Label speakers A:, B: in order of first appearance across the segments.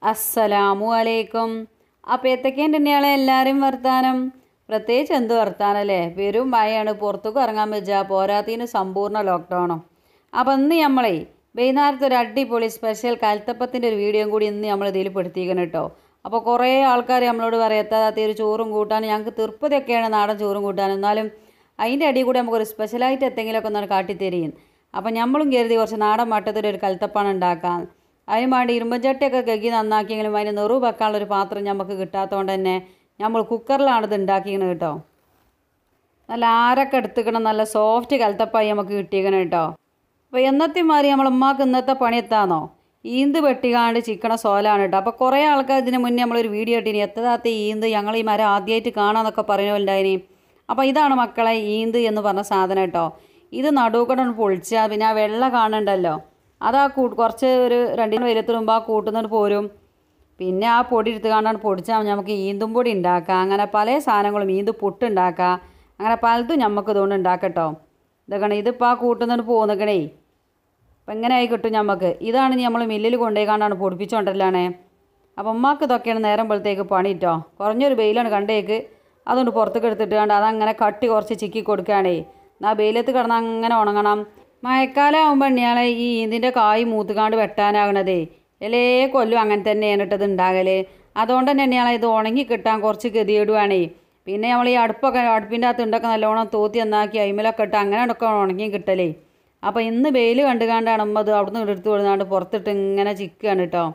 A: അസ്സലാമു അലൈക്കും അപ്പോൾ എത്തൊക്കെയുണ്ട് തന്നെയാണ് എല്ലാവരും വർത്താനം പ്രത്യേകിച്ച് എന്ത് വർത്താനല്ലേ പെരും മഴയാണ് പുറത്തേക്ക് ഇറങ്ങാൻ വെച്ചാൽ പോരാത്തതിന് സമ്പൂർണ്ണ ലോക്ക്ഡൗണും അപ്പോൾ ഇന്ന് നമ്മളെ വൈകുന്നേരത്തെ ഒരു അടിപൊളി സ്പെഷ്യൽ കൽത്തപ്പത്തിൻ്റെ ഒരു വീഡിയോയും കൂടി ഇന്ന് നമ്മൾ ഇതിൽ പെടുത്തിയിരിക്കണം കേട്ടോ അപ്പോൾ കുറേ ആൾക്കാർ നമ്മളോട് പറയാത്ത ഒരു ചോറും കൂട്ടാനും ഞങ്ങൾക്ക് തിരുപ്പതിയൊക്കെയാണ് നാടൻ ചോറും കൂട്ടാനും എന്നാലും അതിൻ്റെ അടിയിൽ കൂടി നമുക്കൊരു സ്പെഷ്യലായിട്ട് എന്തെങ്കിലുമൊക്കെ ഒന്ന് കാട്ടിത്തരും അപ്പം നമ്മളും കരുതി കുറച്ച് നാടൻ മട്ടത്തിൽ ഒരു കൽത്തപ്പാണ് ഉണ്ടാക്കാൻ അതിന് വേണ്ടി ഇരുമ്പച്ചട്ടിയൊക്കെ കഴുകി നന്നാക്കിയെങ്കിലും അതിന് നെറു വെക്കാനുള്ള ഒരു പാത്രം നമുക്ക് കിട്ടാത്തതുകൊണ്ട് തന്നെ നമ്മൾ കുക്കറിലാണ് ഇത് ഉണ്ടാക്കിയത് കേട്ടോ നല്ല ആരൊക്കെ എടുത്തുക്കണം നല്ല സോഫ്റ്റ് കൽത്തപ്പായി നമുക്ക് കിട്ടിയേക്കണം കേട്ടോ അപ്പോൾ എന്നത്തെ മാതിരി നമ്മൾ ഉമ്മാക്ക് ഇന്നത്തെ പണി എത്താന്നോ ഈന്ത് വെട്ടിക്കാണ്ട് ചിക്കണ സോലാണ് കേട്ടോ അപ്പോൾ കുറേ ആൾക്കാർ ഇതിന് മുന്നേ നമ്മളൊരു വീഡിയോ ഇട്ടിനി എത്തതാത്ത ഈന്ത് ഞങ്ങൾ ഈ മരം ആദ്യമായിട്ട് കാണാമെന്നൊക്കെ പറയുന്നുണ്ടായിനി അപ്പോൾ ഇതാണ് മക്കളെ ഈന്ത് എന്ന് പറഞ്ഞ സാധനം കേട്ടോ ഇത് നടുവൂക്കടെ പൊളിച്ചാൽ പിന്നെ ആ വെള്ള കാണുന്നുണ്ടല്ലോ അത് ആ കൂട്ട് കുറച്ച് ഒരു രണ്ടിന് വെയിലത്തിന് മുമ്പ് ആ കൂട്ടുന്നിട്ട് പോരും പിന്നെ ആ പൊടി എടുത്ത് കാണാൻ പൊടിച്ചാൽ നമുക്ക് ഈന്തും പൊടി ഉണ്ടാക്കാം അങ്ങനെ പല സാധനങ്ങളും ഈന്ത് പുട്ട് ഉണ്ടാക്കാം അങ്ങനെ പലതും നമുക്ക് ഇതുകൊണ്ട് ഉണ്ടാക്കട്ടോ ഇതൊക്കെ ഇതിപ്പോൾ ആ കൂട്ടുന്നിട്ട് പോകുന്നക്കണേ അപ്പം എങ്ങനെ ആയി കിട്ടും നമുക്ക് ഇതാണ് നമ്മൾ മില്ലിൽ കൊണ്ടുപോയി കാണാണ് പൊടിപ്പിച്ചുകൊണ്ടല്ലാണേ അപ്പം ഉമ്മാക്ക് ഇതൊക്കെയാണ് നേരം പോലത്തേക്ക് പണിയിട്ടോ കുറഞ്ഞൊരു വെയിലാണ് കണ്ടേക്ക് അതുകൊണ്ട് പുറത്തേക്ക് എടുത്തിട്ട് കണ്ട് അതങ്ങനെ കട്ടി കുറച്ച് ചിക്കി കൊടുക്കുകയാണേ എന്നാ വെയിലത്ത് കിടന്ന് അങ്ങനെ ഉണങ്ങണം മഴക്കാലം ആകുമ്പോൾ എണ്ണിയാളെ ഈ ഇതിൻ്റെ കായ് മൂത്തുകാണ്ട് വെട്ടാനാകണതേ എല്ലേ കൊല്ലും അങ്ങനെ തന്നെയാണ് ഇട്ടത് ഉണ്ടാകല് അതുകൊണ്ട് തന്നെ എണ്ണിയാളെ ഇത് ഉണങ്ങി കിട്ടാൻ കുറച്ച് ഗതിയിടുവാണേ പിന്നെ നമ്മൾ ഈ അടുപ്പൊക്കെ അടുപ്പിൻ്റെ അകത്ത് ഉണ്ടൊക്കെ നല്ലോണം തൂത്തി നന്നാക്കി അയിമലൊക്കെ ഇട്ട് അങ്ങനെ ഒക്കെ ഉണങ്ങി കിട്ടലേ അപ്പോൾ ഇന്ന് വെയിൽ കണ്ടു കണ്ടാണ് ഉമ്മ അത് അവിടുന്ന് എടുത്ത് കൊടുത്താണ്ട് പുറത്തിട്ട് ഇങ്ങനെ ചിക്കുകയാണ് കേട്ടോ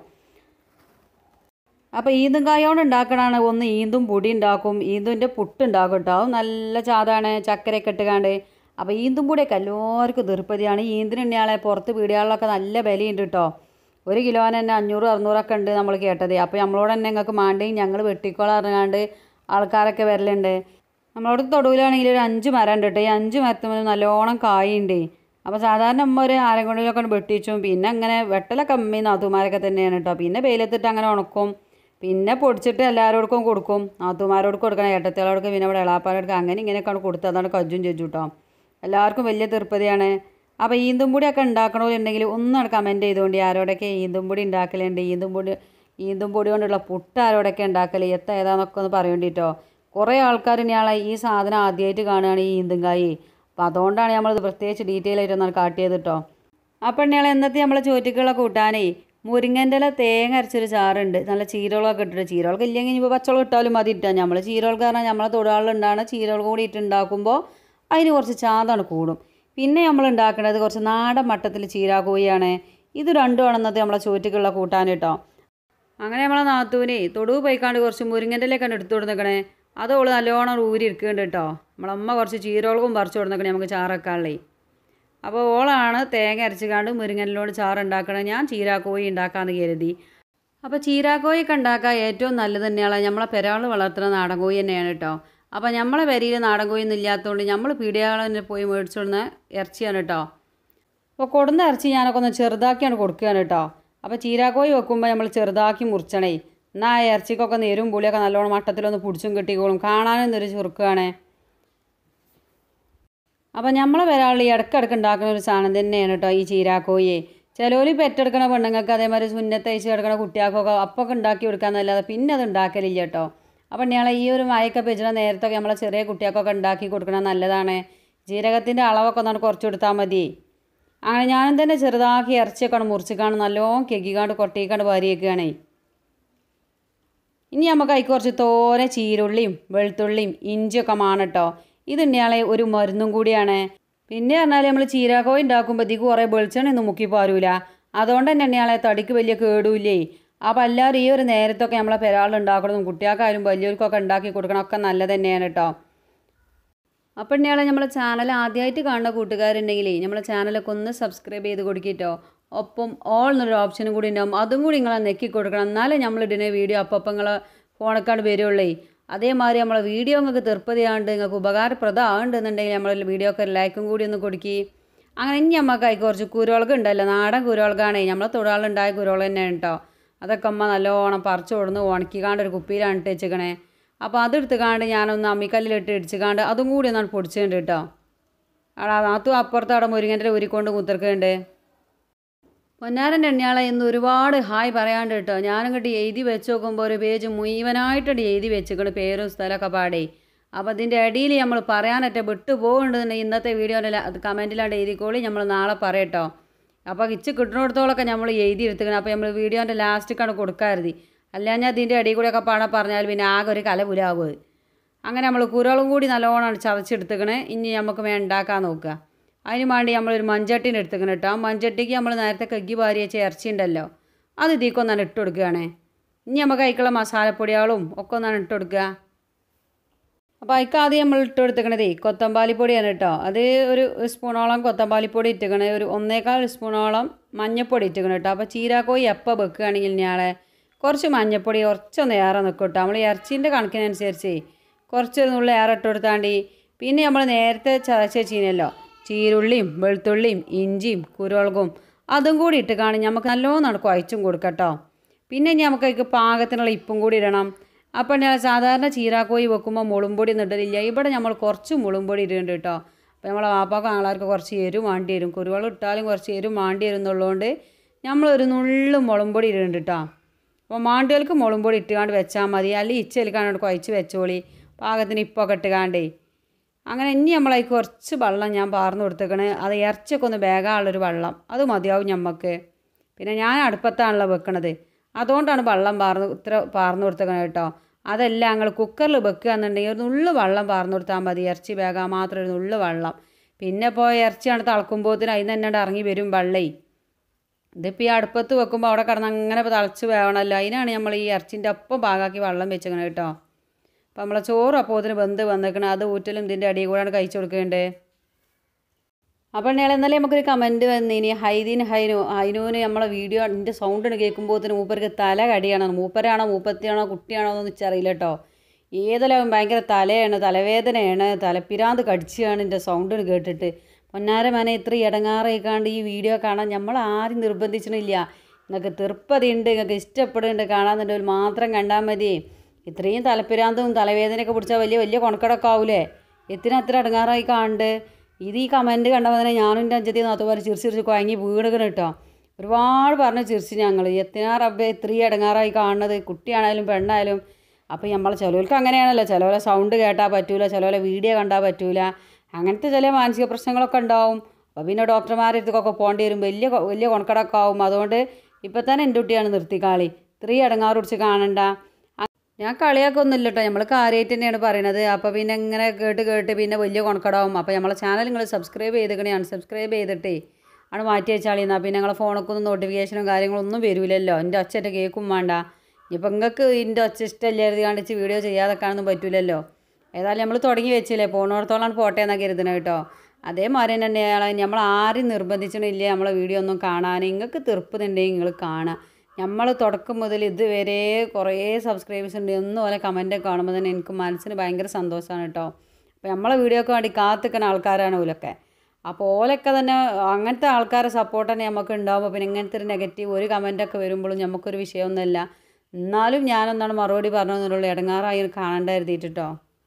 A: അപ്പോൾ ഈന്തും കായോണ്ട് ഉണ്ടാക്കണതാണ് ഒന്ന് ഈന്തും പൊടി ഉണ്ടാക്കും ഈന്തുൻ്റെ പുട്ട് ഉണ്ടാക്കും കേട്ടോ അത് നല്ല ചാതാണ് ചക്കരയൊക്കെ ഇട്ടുകാണ്ട് അപ്പോൾ ഈന്തും പൊടിയൊക്കെ എല്ലാവർക്കും തീർപ്പതിയാണ് ഈ ഈന്തിനുണ്ണിയാളെ പുറത്ത് പീടികളിലൊക്കെ നല്ല വിലയുണ്ട് കേട്ടോ ഒരു കിലോന് തന്നെ അഞ്ഞൂറ് അറുന്നൂറൊക്കെ ഉണ്ട് നമ്മൾ കേട്ടത് അപ്പോൾ നമ്മളോട് തന്നെ നിങ്ങൾക്ക് മാണ്ടേയും ഞങ്ങൾ വെട്ടിക്കോളാം അറിഞ്ഞാണ്ട് ആൾക്കാരൊക്കെ വരലുണ്ട് നമ്മളോട് തൊടുവിലാണെങ്കിൽ ഒരു അഞ്ച് മരം ഉണ്ട് കേട്ടോ ഈ അഞ്ച് മരത്തുമ്പോൾ നല്ലോണം കായുണ്ട് അപ്പോൾ സാധാരണ അമ്മ ഒരു ആരം കൊണ്ടിലൊക്കെ വെട്ടിച്ചും പിന്നെ അങ്ങനെ വെട്ടലൊക്കെ അമ്മയും നാത്തുമാരൊക്കെ തന്നെയാണ് കേട്ടോ പിന്നെ വെയിലത്തിട്ട് അങ്ങനെ ഉണക്കും പിന്നെ പൊടിച്ചിട്ട് എല്ലാവരോടും കൊടുക്കും നാത്തുമാരോട് കൊടുക്കണം ഏട്ടത്തികളോടൊക്കെ പിന്നെ ഇവിടെ എളാപ്പാരോടൊക്കെ അങ്ങനെ ഇങ്ങനെയൊക്കെയാണ് കൊടുത്ത് അതാണ് കജ്ജും ചെജ്ജു കേട്ടോ എല്ലാവർക്കും വലിയ തീർപ്പതിയാണ് അപ്പോൾ ഈന്തും പൊടിയൊക്കെ ഉണ്ടാക്കണമെന്നുണ്ടെങ്കിൽ ഒന്നും കമൻറ്റ് ചെയ്തുകൊണ്ട് ആരോടൊക്കെ ഈന്തും പൊടി ഉണ്ടാക്കലുണ്ട് ഈന്തും പൊടി ഈന്തും പൊടി കൊണ്ടുള്ള പുട്ട് ആരോടൊക്കെ ഉണ്ടാക്കൽ എത്ത ഏതാന്നൊക്കെ ഒന്ന് പറയേണ്ടിട്ടോ കുറേ ആൾക്കാർ ഇനിയാളെ ഈ സാധനം ആദ്യമായിട്ട് കാണുകയാണ് ഈ ഈന്തും കായ് അപ്പോൾ അതുകൊണ്ടാണ് നമ്മളിത് പ്രത്യേകിച്ച് ഡീറ്റെയിൽ ആയിട്ട് ഒന്ന് കാട്ടിയത് കേട്ടോ അപ്പോൾ ഇനിയാളെ എന്നത്തെ നമ്മളെ ചോറ്റിക്കുള്ള കൂട്ടാനേ മുരിങ്ങൻ്റെ ഇല തേങ്ങ അരച്ചൊരു ചാറുണ്ട് നല്ല ചീരകളൊക്കെ ഇട്ടിട്ട് ചീരകൾക്ക് ഇല്ലെങ്കിൽ ഇപ്പോൾ പച്ചവളം ഇട്ടാലും മതി ഇട്ടാൽ നമ്മൾ ചീരകൾക്ക് കാരണം നമ്മളെ തൊഴിലാളിലുണ്ടാണ് ചീരകൾ കൂടി ഇട്ടുണ്ടാക്കുമ്പോൾ അതിന് കുറച്ച് ചാതാണ് കൂടും പിന്നെ നമ്മൾ ഉണ്ടാക്കുന്നത് കുറച്ച് നാടൻ മട്ടത്തിൽ ചീരാക്കോഴിയാണ് ഇത് രണ്ടുമാണ് ഇന്നത്തെ നമ്മളെ ചോറ്റിക്കുള്ള കൂട്ടാൻ കേട്ടോ അങ്ങനെ നമ്മളെ നാത്തൂനെ തൊടുവ് പോയിക്കാണ്ട് കുറച്ച് മുരിങ്ങൻ്റെ ഇലയൊക്കെ എടുത്തു കൊടുത്തേക്കണേ അത് അവള് നല്ലോണം ഊരി ഇരിക്കുന്നുണ്ട് കേട്ടോ നമ്മളമ്മ കുറച്ച് ചീരകൾക്കും പറിച്ചു കൊടുത്തേക്കണേ നമുക്ക് ചാറക്കാളേ അപ്പോൾ ഓളാണ് തേങ്ങ അരച്ചുകാണ്ട് മുരിങ്ങനിലോട് ചാറ് ഉണ്ടാക്കണത് ഞാൻ ചീരാക്കോഴി ഉണ്ടാക്കാമെന്ന് കരുതി അപ്പോൾ ചീരാക്കോഴിയൊക്കെ ഉണ്ടാക്കാൻ ഏറ്റവും നല്ലത് തന്നെയാണ് നമ്മളെ പെരാൾ വളർത്തുന്ന നാടൻ കോഴി തന്നെയാണ് കേട്ടോ അപ്പോൾ നമ്മളെ പെരയിൽ നാടൻ കോഴിയൊന്നും ഇല്ലാത്തതുകൊണ്ട് നമ്മൾ പീടിയാളെ പോയി മേടിച്ചുകൊടുന്ന ഇറച്ചിയാണ് കേട്ടോ അപ്പോൾ കൊടുന്ന ഇറച്ചി ഞാനൊക്കെ ഒന്ന് ചെറുതാക്കിയാണ് കൊടുക്കുകയാണ് കേട്ടോ അപ്പോൾ ചീരാക്കോഴി വെക്കുമ്പോൾ നമ്മൾ ചെറുതാക്കി മുറിച്ചണേ എന്നാൽ ആ ഇറച്ചിക്കൊക്കെ നേരും പുളിയൊക്കെ നല്ലോണം മട്ടത്തിലൊന്ന് പിടിച്ചും കിട്ടിക്കോളും കാണാനും ഒരു ചുരുക്കുകയാണ് അപ്പോൾ നമ്മളെ ഒരാൾ ഈ ഇടയ്ക്കിടയ്ക്ക് ഉണ്ടാക്കുന്ന ഒരു സാധനം തന്നെയാണ് കേട്ടോ ഈ ചീരാക്കോയെ ചിലവർ പെറ്റെടുക്കണ പെണ്ണുങ്ങൾക്ക് അതേമാതിരി സുന്നത്തയച്ച് കിടക്കണ കുട്ടികൾക്കൊക്കെ അപ്പൊക്കെ ഉണ്ടാക്കി കൊടുക്കാന്നല്ലാതെ പിന്നെ അത് ഉണ്ടാക്കലില്ല കേട്ടോ അപ്പം ഞങ്ങളെ ഈ ഒരു മയക്ക പെച്ചിട നേരത്തൊക്കെ നമ്മളെ ചെറിയ കുട്ടികൾക്കൊക്കെ ഉണ്ടാക്കി കൊടുക്കണം നല്ലതാണ് ജീരകത്തിൻ്റെ അളവൊക്കെ ഒന്ന് കുറച്ച് കൊടുത്താൽ മതി അങ്ങനെ ഞാനും തന്നെ ചെറുതാക്കി ഇറച്ചിയൊക്കെ മുറിച്ചിക്കാണ് നല്ലോണം കെക്കിക്കാണ്ട് കൊട്ടിക്കാണ്ട് വാരിയേക്കുകയാണേ ഇനി നമുക്ക് അതിൽ കുറച്ച് തോര ചീരുള്ളിയും വെളുത്തുള്ളിയും ഇഞ്ചിയൊക്കെ മാണട്ടോ ഇത് ഇന്നയാളെ ഒരു മരുന്നും കൂടിയാണ് പിന്നെ പറഞ്ഞാൽ നമ്മൾ ചീരാക്കോയി ഉണ്ടാക്കുമ്പോൾ ഇതിക്ക് കുറേ വെളിച്ചെണ്ണ ഒന്നും മുക്കി പോരൂല അതുകൊണ്ട് തന്നെ ഇന്നയാളെ തടിക്ക് വലിയ കേടുമില്ലേ അപ്പോൾ എല്ലാവരും ഈ ഒരു നേരത്തൊക്കെ നമ്മളെ പെരാളുണ്ടാക്കണതും കുട്ടികൾക്കായാലും വലിയവർക്കൊക്കെ ഉണ്ടാക്കി കൊടുക്കണം ഒക്കെ നല്ലത് തന്നെയാണ് കേട്ടോ അപ്പോൾ ഇന്നയാളെ നമ്മളെ ചാനൽ ആദ്യമായിട്ട് കാണുന്ന കൂട്ടുകാരുണ്ടെങ്കിലേ നമ്മളെ ചാനലൊക്കെ ഒന്ന് സബ്സ്ക്രൈബ് ചെയ്ത് കൊടുക്കിട്ടോ ഒപ്പം ഓൾ എന്നൊരു ഓപ്ഷനും കൂടി ഉണ്ടാവും അതും കൂടി നിങ്ങളെ നെക്കി കൊടുക്കണം എന്നാലേ നമ്മൾ ഇടുന്ന വീഡിയോ അപ്പം നിങ്ങളെ ഫോണൊക്കെയാണ് വരുള്ളേ അതേമാതിരി നമ്മളെ വീഡിയോ നിങ്ങൾക്ക് തീർപ്പതിയാണ്ട് നിങ്ങൾക്ക് ഉപകാരപ്രദമാകുന്നുണ്ടെന്നുണ്ടെങ്കിൽ നമ്മൾ വീഡിയോ ഒക്കെ ലൈക്കും കൂടി ഒന്ന് കൊടുക്കി അങ്ങനെ ഇനി നമുക്ക് അതിൽ കുറച്ച് കുരുവളക് ഉണ്ടല്ലോ നാടൻ കുരുവളകാണേ നമ്മളെ തൊഴിലാളുണ്ടായ കുരുവള തന്നെയാണ് കേട്ടോ അതൊക്കെ അമ്മ നല്ലോണം പറിച്ചു കൊടുന്ന് ഉണക്കിക്കാണ്ട് ഒരു കുപ്പിയിലാണ് ഇട്ട് വെച്ചേക്കണേ അപ്പോൾ അതെടുത്ത് കാണ്ട് ഞാനൊന്ന് അമ്മിക്കല്ലിലിട്ട് ഇടിച്ചുകാണ്ട് അതും കൂടി ഒന്നാണ് പൊടിച്ചിട്ടുണ്ട് കേട്ടോ അവിടെ നാത്തു അപ്പുറത്ത് അവിടെ മുരിങ്ങൻ്റെ ഉരിക്കൊണ്ട് കുത്തിർക്കുന്നുണ്ട് പൊന്നാരൻ്റെ എണ്ണിയാളെ ഇന്ന് ഒരുപാട് ഹായ് പറയാണ്ട് കേട്ടോ ഞാനങ്ങോട്ട് എഴുതി വെച്ച് നോക്കുമ്പോൾ ഒരു പേജ് മുഴുവനായിട്ടുണ്ട് എഴുതി വെച്ചിക്കണ് പേരും സ്ഥലമൊക്കെ പാടേ അപ്പോൾ അതിൻ്റെ ഇടയിൽ നമ്മൾ പറയാനൊക്കെ വിട്ടു പോകുന്നുണ്ടെന്നുണ്ടെങ്കിൽ ഇന്നത്തെ വീഡിയോൻ്റെ കമൻറ്റിലാണ്ട് എഴുതിക്കോളി നമ്മൾ നാളെ പറയട്ടോ അപ്പോൾ ഇച്ച് കിട്ടുന്നിടത്തോളമൊക്കെ നമ്മൾ എഴുതി എടുത്തുക്കണം അപ്പോൾ നമ്മൾ വീഡിയോൻ്റെ ലാസ്റ്റിക്കാണ് കൊടുക്കാറുതി അല്ലാഞ്ഞാൽ അതിൻ്റെ ഇടയിൽ കൂടെയൊക്കെ പണം പറഞ്ഞാൽ പിന്നെ ആകെ ഒരു കലപുലാവും അത് അങ്ങനെ നമ്മൾ കുരളും കൂടി നല്ലോണം ചതച്ചെടുത്തുക്കണേ ഇനി നമുക്ക് വേ ഉണ്ടാക്കാൻ നോക്കുക അതിന് വേണ്ടി നമ്മളൊരു മൺചട്ടീനെ എടുത്തുക്കണം കേട്ടോ ആ മൺചട്ടിക്ക് നമ്മൾ നേരത്തെ കഗ്ഗി വാരി വെച്ച ഇറച്ചി ഉണ്ടല്ലോ അത് ഇതിക്കൊന്നാണ് ഇട്ട് കൊടുക്കുകയാണേ ഇനി നമുക്ക് അതിക്കുള്ള മസാലപ്പൊടികളും ഒക്കെ ഒന്നാണ് ഇട്ട് കൊടുക്കുക അപ്പോൾ അതിക്ക് ആദ്യം നമ്മൾ ഇട്ട് കൊടുത്തേക്കണതേ കൊത്തമ്പാലിപ്പൊടിയാണ് കേട്ടോ അത് ഒരു സ്പൂണോളം കൊത്തമ്പാലിപ്പൊടി ഇട്ടുക്കണേ ഒരു ഒന്നേക്കാൽ സ്പൂണോളം മഞ്ഞൾപ്പൊടി ഇട്ടുക്കണം കേട്ടോ അപ്പോൾ ചീരാക്കോയി എപ്പോൾ വെക്കുകയാണെങ്കിൽ ഞാളെ കുറച്ച് മഞ്ഞൾപ്പൊടി കുറച്ചൊന്ന് ഏറെ നിൽക്കും കേട്ടോ നമ്മൾ ഇറച്ചീൻ്റെ കണക്കിനനുസരിച്ച് കുറച്ച് നുള്ളി ഏറെ ഇട്ട് കൊടുത്താണ്ടി പിന്നെ നമ്മൾ നേരത്തെ ചതച്ച് വെച്ചിനല്ലോ ചീരുള്ളിയും വെളുത്തുള്ളിയും ഇഞ്ചിയും കുരുളകും അതും കൂടി ഇട്ട് കാണി നമുക്ക് നല്ലോണം കുഴച്ചും കൊടുക്കട്ടോ പിന്നെ ഇനി നമുക്ക് അതിക്ക് പാകത്തിനുള്ള ഇപ്പും കൂടി ഇടണം അപ്പോൾ ഞാൻ സാധാരണ ചീരാക്കോയി വെക്കുമ്പോൾ മുളുംപൊടി ഒന്നും ഇടലില്ല ഇവിടെ നമ്മൾ കുറച്ച് മുളുംപൊടി ഇടുന്നുണ്ട് കേട്ടോ അപ്പോൾ നമ്മളെ വാപ്പാക്കും ആളാർക്ക് കുറച്ച് എരിവ് മാണ്ടി വരും കുരുവളം ഇട്ടാലും കുറച്ച് എരിവ് മാണ്ടി വരും എന്നുള്ളതുകൊണ്ട് നമ്മളൊരു നുള്ളു മുളംപൊടി ഇടുന്നുണ്ട് കേട്ടോ അപ്പോൾ മാണ്ടികൾക്ക് മുളംപൊടി ഇട്ടുകാണ്ട് വെച്ചാൽ മതി അല്ലെങ്കിൽ ഇച്ചലിക്കാണ്ട് കുഴച്ച് വെച്ചോളി പാകത്തിന് ഇപ്പൊക്കെ ഇട്ടുകാണ്ടേ അങ്ങനെ ഇനി നമ്മളതിൽ കുറച്ച് വെള്ളം ഞാൻ പാർന്നു കൊടുത്തേക്കണ് അത് ഇറച്ചിയൊക്കെ ഒന്ന് വേഗമുള്ളൊരു വെള്ളം അത് മതിയാവും ഞമ്മക്ക് പിന്നെ ഞാൻ അടുപ്പത്താണല്ലോ വെക്കണത് അതുകൊണ്ടാണ് വെള്ളം പാർന്ന് ഇത്ര പാർന്നു കൊടുത്തേക്കണത് കേട്ടോ അതല്ല ഞങ്ങൾ കുക്കറിൽ വെക്കുക എന്നുണ്ടെങ്കിൽ ഒരു നുള്ളു വെള്ളം പാർന്നു കൊടുത്താൽ മതി ഇറച്ചി വേഗം മാത്രം ഒരു നുള്ളു വെള്ളം പിന്നെ ഇപ്പോൾ ഇറച്ചിയാണ് തിളക്കുമ്പോഴത്തേനും അതിന് തന്നെ ഇറങ്ങി വരും വെള്ളേ ഇതിപ്പോൾ ഈ അടുപ്പത്ത് വെക്കുമ്പോൾ അവിടെ കിടന്ന് അങ്ങനെ ഇപ്പോൾ തിളച്ച് വേവണമല്ലോ അതിനാണ് നമ്മൾ ഈ ഇറച്ചിൻ്റെ ഒപ്പം പാകാക്കി വെള്ളം വെച്ചേക്കണത് കേട്ടോ അപ്പോൾ നമ്മളെ ചോറ് അപ്പോൾ ഇതിന് വെന്ത് വന്നേക്കണം അത് ഊറ്റലും ഇതിൻ്റെ അടിയിൽ കൂടെയാണ് കഴിച്ചു കൊടുക്കേണ്ടത് അപ്പോൾ ഞാൻ എന്നാലും നമുക്കൊരു കമൻറ്റ് വന്നിനി ഹൈദീൻ ഹൈനു ഹൈനുവിന് നമ്മളെ വീഡിയോ എൻ്റെ സൗണ്ടിന് കേൾക്കുമ്പോഴത്തേന് മൂപ്പർക്ക് തല കടിയാണ് മൂപ്പരാണോ മൂപ്പത്തിയാണോ കുട്ടിയാണോ എന്നൊന്നും വെച്ചറിയില്ല കേട്ടോ ഏതെല്ലാം ഭയങ്കര തലയാണ് തലവേദനയാണ് തലപ്പിരാന്ത് കടിച്ചാണ് എൻ്റെ സൗണ്ടിന് കേട്ടിട്ട് പൊന്നാര മനെ ഇത്ര ഇടങ്ങാറായിക്കാണ്ട് ഈ വീഡിയോ കാണാൻ നമ്മൾ ആരും നിർബന്ധിച്ചിട്ടില്ല നിങ്ങൾക്ക് തൃപ്പതിയുണ്ട് നിങ്ങൾക്ക് ഇഷ്ടപ്പെടുന്നുണ്ട് കാണാന്നുണ്ടെങ്കിൽ മാത്രം കണ്ടാൽ മതി ഇത്രയും തലപ്പിരാന്തും തലവേദനയൊക്കെ പിടിച്ചാൽ വലിയ വലിയ കൊണക്കടൊക്കെ ആവൂലേ എത്തിന് അത്ര ഇടങ്ങാറായി കാണണ്ട് ഇത് ഈ കമൻറ്റ് കണ്ടപ്പോൾ തന്നെ ഞാനും എൻ്റെ അഞ്ചത്തി നാത്തുമാർ ചിരിച്ച് ചിരിച്ച് കുഴങ്ങി വീടുകണ് കേട്ടോ ഒരുപാട് പറഞ്ഞ് ചിരിച്ച് ഞങ്ങൾ എത്തിനാ റബ്ബെ ഇത്രയും ഇടങ്ങാറായി കാണുന്നത് കുട്ടിയാണേലും പെണ്ണായാലും അപ്പോൾ നമ്മൾ ചിലവർക്ക് അങ്ങനെയാണല്ലോ ചിലവരെ സൗണ്ട് കേട്ടാൽ പറ്റൂല ചിലവരെ വീഡിയോ കണ്ടാൽ പറ്റൂല അങ്ങനത്തെ ചില മാനസിക പ്രശ്നങ്ങളൊക്കെ ഉണ്ടാവും അപ്പോൾ പിന്നെ ഡോക്ടർമാരുടെ അടുത്തൊക്കെ പോകേണ്ടി വരും വലിയ കൊ- വലിയ കൊണക്കടൊക്കെ ആവും അതുകൊണ്ട് ഇപ്പം തന്നെ എൻ്റെ കുട്ടിയാണ് നിർത്തിക്കാളി ഇത്രയും ഇടങ്ങാറ് പിടിച്ച് കാണണ്ട ഞാൻ കളിയാക്കൊന്നുമില്ല കേട്ടോ നമ്മൾ കാര്യമായിട്ട് തന്നെയാണ് പറയണത് അപ്പോൾ പിന്നെ ഇങ്ങനെ കേട്ട് കേട്ട് പിന്നെ വലിയ കൊണക്കടാവും അപ്പോൾ നമ്മളെ ചാനൽ നിങ്ങൾ സബ്സ്ക്രൈബ് ചെയ്തിക്കണേ അൺസബ്സ്ക്രൈബ് ചെയ്തിട്ടേ ആണ് മാറ്റി വെച്ചാളി എന്നാൽ പിന്നെ നിങ്ങളെ ഫോണൊക്കെ നോട്ടിഫിക്കേഷനും കാര്യങ്ങളൊന്നും വരില്ലല്ലോ എൻ്റെ ഒച്ചൻ്റെ കേൾക്കും വേണ്ട ഇപ്പം നിങ്ങൾക്ക് ഇതിൻ്റെ ഒച്ച ഇഷ്ടമില്ലായിരുന്നു കാണിച്ച് വീഡിയോ ചെയ്യാതെ കാണാനൊന്നും പറ്റൂലല്ലോ ഏതായാലും നമ്മൾ തുടങ്ങി വെച്ചില്ലേ പോണോടത്തോളാണ് പോട്ടെ എന്നാണ് കരുതുന്നത് കേട്ടോ അതേമാതിരി തന്നെ നമ്മൾ ആരും നിർബന്ധിച്ചിട്ടില്ല നമ്മളെ വീഡിയോ ഒന്നും കാണാൻ നിങ്ങൾക്ക് തീർപ്പുന്നുണ്ടെങ്കിൽ നിങ്ങൾ കാണുക നമ്മൾ തുടക്കം മുതൽ ഇതുവരെ കുറേ സബ്സ്ക്രൈബേഴ്സ് ഉണ്ട് എന്നും പോലെ കമൻറ്റൊക്കെ കാണുമ്പോൾ തന്നെ എനിക്ക് മനസ്സിന് ഭയങ്കര സന്തോഷമാണ് കേട്ടോ അപ്പോൾ നമ്മളെ വീഡിയോക്ക് വേണ്ടി കാത്തിക്കുന്ന ആൾക്കാരാണ് ഓലൊക്കെ അപ്പോൾ ഓലൊക്കെ തന്നെ അങ്ങനത്തെ ആൾക്കാരെ സപ്പോർട്ട് തന്നെ നമുക്ക് ഉണ്ടാകുമ്പോൾ പിന്നെ ഇങ്ങനത്തെ ഒരു നെഗറ്റീവ് ഒരു കമൻറ്റൊക്കെ വരുമ്പോഴും നമുക്കൊരു വിഷയമൊന്നുമല്ല എന്നാലും ഞാനൊന്നാണ് മറുപടി പറഞ്ഞതെന്നുള്ള ഇടങ്ങാറായി കാണേണ്ട കരുതിയിട്ടോ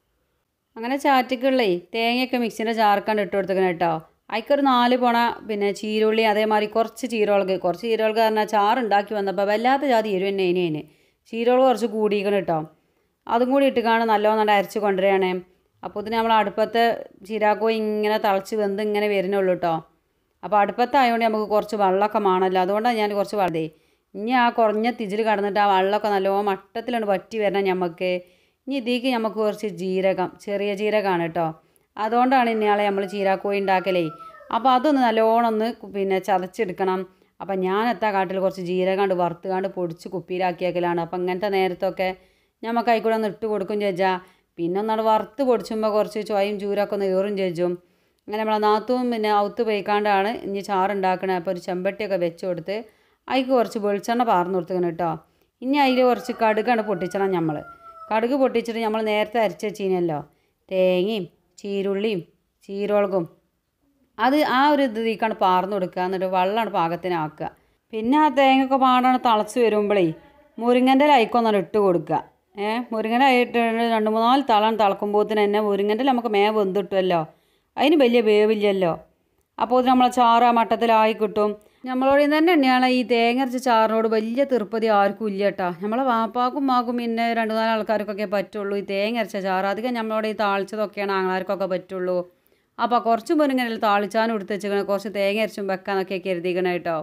A: അങ്ങനെ ചാറ്റിക്കുള്ളേ തേങ്ങയൊക്കെ മിക്സിൻ്റെ ജാർക്കാണ്ട് ഇട്ട് കൊടുത്തേക്കണം കേട്ടോ അതിക്കൊരു നാല് പോണ പിന്നെ ചീരുള്ളി അതേമാതിരി കുറച്ച് ചീരമുളക് കുറച്ച് ചീരമുളക് പറഞ്ഞാൽ ചാറുണ്ടാക്കി വന്നപ്പോൾ വല്ലാത്ത ജാതി എരിവ് തന്നെ അതിന് അതിന് ചീരമുളക് കുറച്ച് കൂടിയിക്കണം കേട്ടോ അതും കൂടി ഇട്ടുകാണ് നല്ലോണം അരച്ച് കൊണ്ടുവരികയാണ് അപ്പോൾ ഇതിന് നമ്മൾ അടുപ്പത്തെ ചീരാക്കോയി ഇങ്ങനെ തിളച്ച് വെന്ത് ഇങ്ങനെ വരുന്നുള്ളൂ കേട്ടോ അപ്പോൾ അടുപ്പത്തായതുകൊണ്ട് നമുക്ക് കുറച്ച് വെള്ളമൊക്കെ വേണമല്ലോ അതുകൊണ്ടാണ് ഞാൻ കുറച്ച് വെള്ളേ ഇനി ആ കുറഞ്ഞ തിജിൽ കടന്നിട്ട് ആ വെള്ളമൊക്കെ നല്ലോണം മട്ടത്തിലാണ് വറ്റി വരണം നമുക്ക് ഇനി ഇതിലേക്ക് നമുക്ക് കുറച്ച് ജീരകം ചെറിയ ജീരകമാണ് കേട്ടോ അതുകൊണ്ടാണ് ഇന്നയാളെ നമ്മൾ ചീരാക്കോയി ഉണ്ടാക്കലേ അപ്പോൾ അതൊന്ന് നല്ലോണം ഒന്ന് പിന്നെ ചതച്ചെടുക്കണം അപ്പം ഞാൻ എത്താ കാട്ടിൽ കുറച്ച് ജീരകണ്ട് വറുത്തുകാണ്ട് പൊടിച്ച് കുപ്പിയിലാക്കിയേക്കലാണ് അപ്പം ഇങ്ങനത്തെ നേരത്തൊക്കെ നമുക്ക് അതിൽ ഒന്ന് ഇട്ട് കൊടുക്കും ചേച്ചാ പിന്നെ ഒന്നാണ് വറുത്ത് പൊടിച്ചുമ്പോൾ കുറച്ച് ചോയും ചൂരൊക്കെ ഒന്ന് ഏറും ചേച്ചും അങ്ങനെ നമ്മളെ നാത്തും പിന്നെ ഔത്ത് പോയിക്കാണ്ടാണ് ഇനി ചാറുണ്ടാക്കണത് അപ്പോൾ ഒരു ചെമ്പട്ടിയൊക്കെ വെച്ച് കൊടുത്ത് അതിക്ക് കുറച്ച് വെളിച്ചെണ്ണ പാർന്ന് കൊടുത്തേക്കണം കേട്ടോ ഇനി അതിൽ കുറച്ച് കടുകാണ് പൊട്ടിച്ചണം നമ്മൾ കടുക് പൊട്ടിച്ചിട്ട് നമ്മൾ നേരത്തെ അരച്ച് വെച്ചിനല്ലോ തേങ്ങയും ചീരുള്ളിയും ചീരമുളകും അത് ആ ഒരു ഇതിലേക്കാണ് പാർന്ന് കൊടുക്കുക എന്നിട്ട് വെള്ളമാണ് പാകത്തിനാക്കുക പിന്നെ ആ തേങ്ങയൊക്കെ പാടാണ് തിളച്ച് വരുമ്പോഴേ മുരിങ്ങൻ്റെ ലൈക്കൊന്നാണ് ഇട്ട് കൊടുക്കുക ഏ മുരിങ്ങൻ്റെ ആയിട്ട് രണ്ട് മൂന്നാല് തളം തിളക്കുമ്പോഴത്തിന് തന്നെ മുരിങ്ങൻ്റെ നമുക്ക് മേ വെന്തിട്ടുമല്ലോ അതിന് വലിയ വേവില്ലല്ലോ അപ്പോൾ ഇത് നമ്മളെ ചാറ് ആ മട്ടത്തിലായി കിട്ടും നമ്മളോട് തന്നെ തന്നെയാണ് ഈ തേങ്ങ അരച്ച ചാറിനോട് വലിയ തീർപ്പതി ആർക്കും ഇല്ല കേട്ടോ നമ്മളെ വാപ്പാക്കും മാക്കും പിന്നെ രണ്ട് നാല് ആൾക്കാർക്കൊക്കെ പറ്റുള്ളൂ ഈ തേങ്ങ അരച്ച ചാറ് അധികം നമ്മളോട് ഈ താളിച്ചതൊക്കെയാണ് ആങ്ങളാർക്കൊക്കെ പറ്റുള്ളൂ അപ്പോൾ കുറച്ച് മുരിങ്ങനെ താളിച്ചാനും എടുത്ത് വെച്ചിരിക്കണം കുറച്ച് തേങ്ങ അരച്ചും വെക്കാന്നൊക്കെ കരുതിക്കണം കേട്ടോ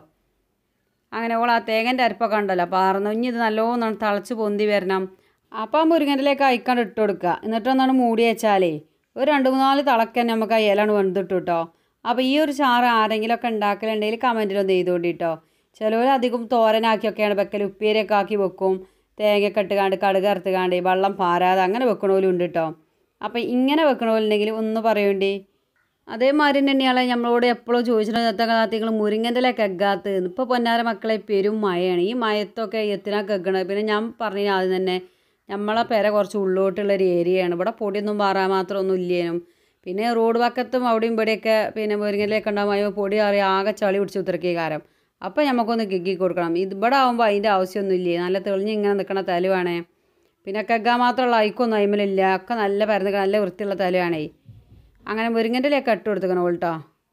A: അങ്ങനെ ഓൾ ആ തേങ്ങൻ്റെ അരിപ്പൊക്കെ ഉണ്ടല്ലോ പാർന്നു ഇനി ഇത് നല്ലോണം തിളച്ച് പൊന്തി വരണം അപ്പം ആ മുരിങ്ങൻ്റെലേക്ക് അയക്കാണ്ട് ഇട്ട് കൊടുക്കുക എന്നിട്ട് ഒന്നാണ് മൂടി വെച്ചാലേ ഒരു രണ്ട് മൂന്നാല് തിളക്കന്നെ നമുക്ക് ആ ഇലാണ് വെന്തിട്ടു കേട്ടോ അപ്പോൾ ഈ ഒരു ചാറ് ആരെങ്കിലുമൊക്കെ ഉണ്ടാക്കലുണ്ടെങ്കിൽ കമൻറ്റിലൊന്ന് ചെയ്തുകൊണ്ട് കേട്ടോ ചിലവർ അധികം തോരനാക്കിയൊക്കെയാണ് വെക്കൽ ഉപ്പേരിയൊക്കെ ആക്കി വെക്കും തേങ്ങയൊക്കെ ഇട്ടുകാണ്ട് കടുക് അറുത്തുകാണ്ട് വെള്ളം പാരാതെ അങ്ങനെ വെക്കണോലും ഉണ്ട് കേട്ടോ അപ്പോൾ ഇങ്ങനെ വെക്കണോലുണ്ടെങ്കിൽ ഒന്ന് പറയണ്ടേ അതേമാതിരി തന്നെയാണ് നമ്മളോട് എപ്പോഴും ചോദിച്ചിട്ട് നിങ്ങൾ മുരിങ്ങൻ്റെ ഇല കെഗ്ഗാത്ത് ഇപ്പോൾ പൊന്നാര മക്കളെ പെരും മഴയാണ് ഈ മയത്തൊക്കെ എത്തിനാ കെggണത് പിന്നെ ഞാൻ പറഞ്ഞു ആദ്യം തന്നെ നമ്മളെ പെര കുറച്ച് ഉള്ളോട്ടുള്ളൊരു ഏരിയയാണ് ഇവിടെ പൊടിയൊന്നും പാറാൻ മാത്രമൊന്നും ഇല്ലേനും പിന്നെ റോഡ് വക്കത്തും അവിടെയും ഇവിടെയൊക്കെ പിന്നെ മുരിങ്ങയിലൊക്കെ ഉണ്ടാകുമ്പോൾ പൊടി അറിയാം ആകെ ചളി പിടിച്ച് ഉത്തരക്കിയ കാരം അപ്പോൾ നമുക്കൊന്ന് കിക്കി കൊടുക്കണം ഇത് ഇവിടെ ആകുമ്പോൾ അതിൻ്റെ ആവശ്യമൊന്നും ഇല്ലേ നല്ല തെളിഞ്ഞ് ഇങ്ങനെ നിൽക്കണ തലുവാണേ പിന്നെ കെഗ്ഗാൻ മാത്രമുള്ള അയക്കൊന്നും അയിമലില്ല ഒക്കെ നല്ല പരന്ന് നല്ല വൃത്തിയുള്ള തലുവാണേ അങ്ങനെ മുരിങ്ങൻ്റെ ഇലയൊക്കെ ഇട്ട് കൊടുത്തേക്കണം ഓൾട്ടോ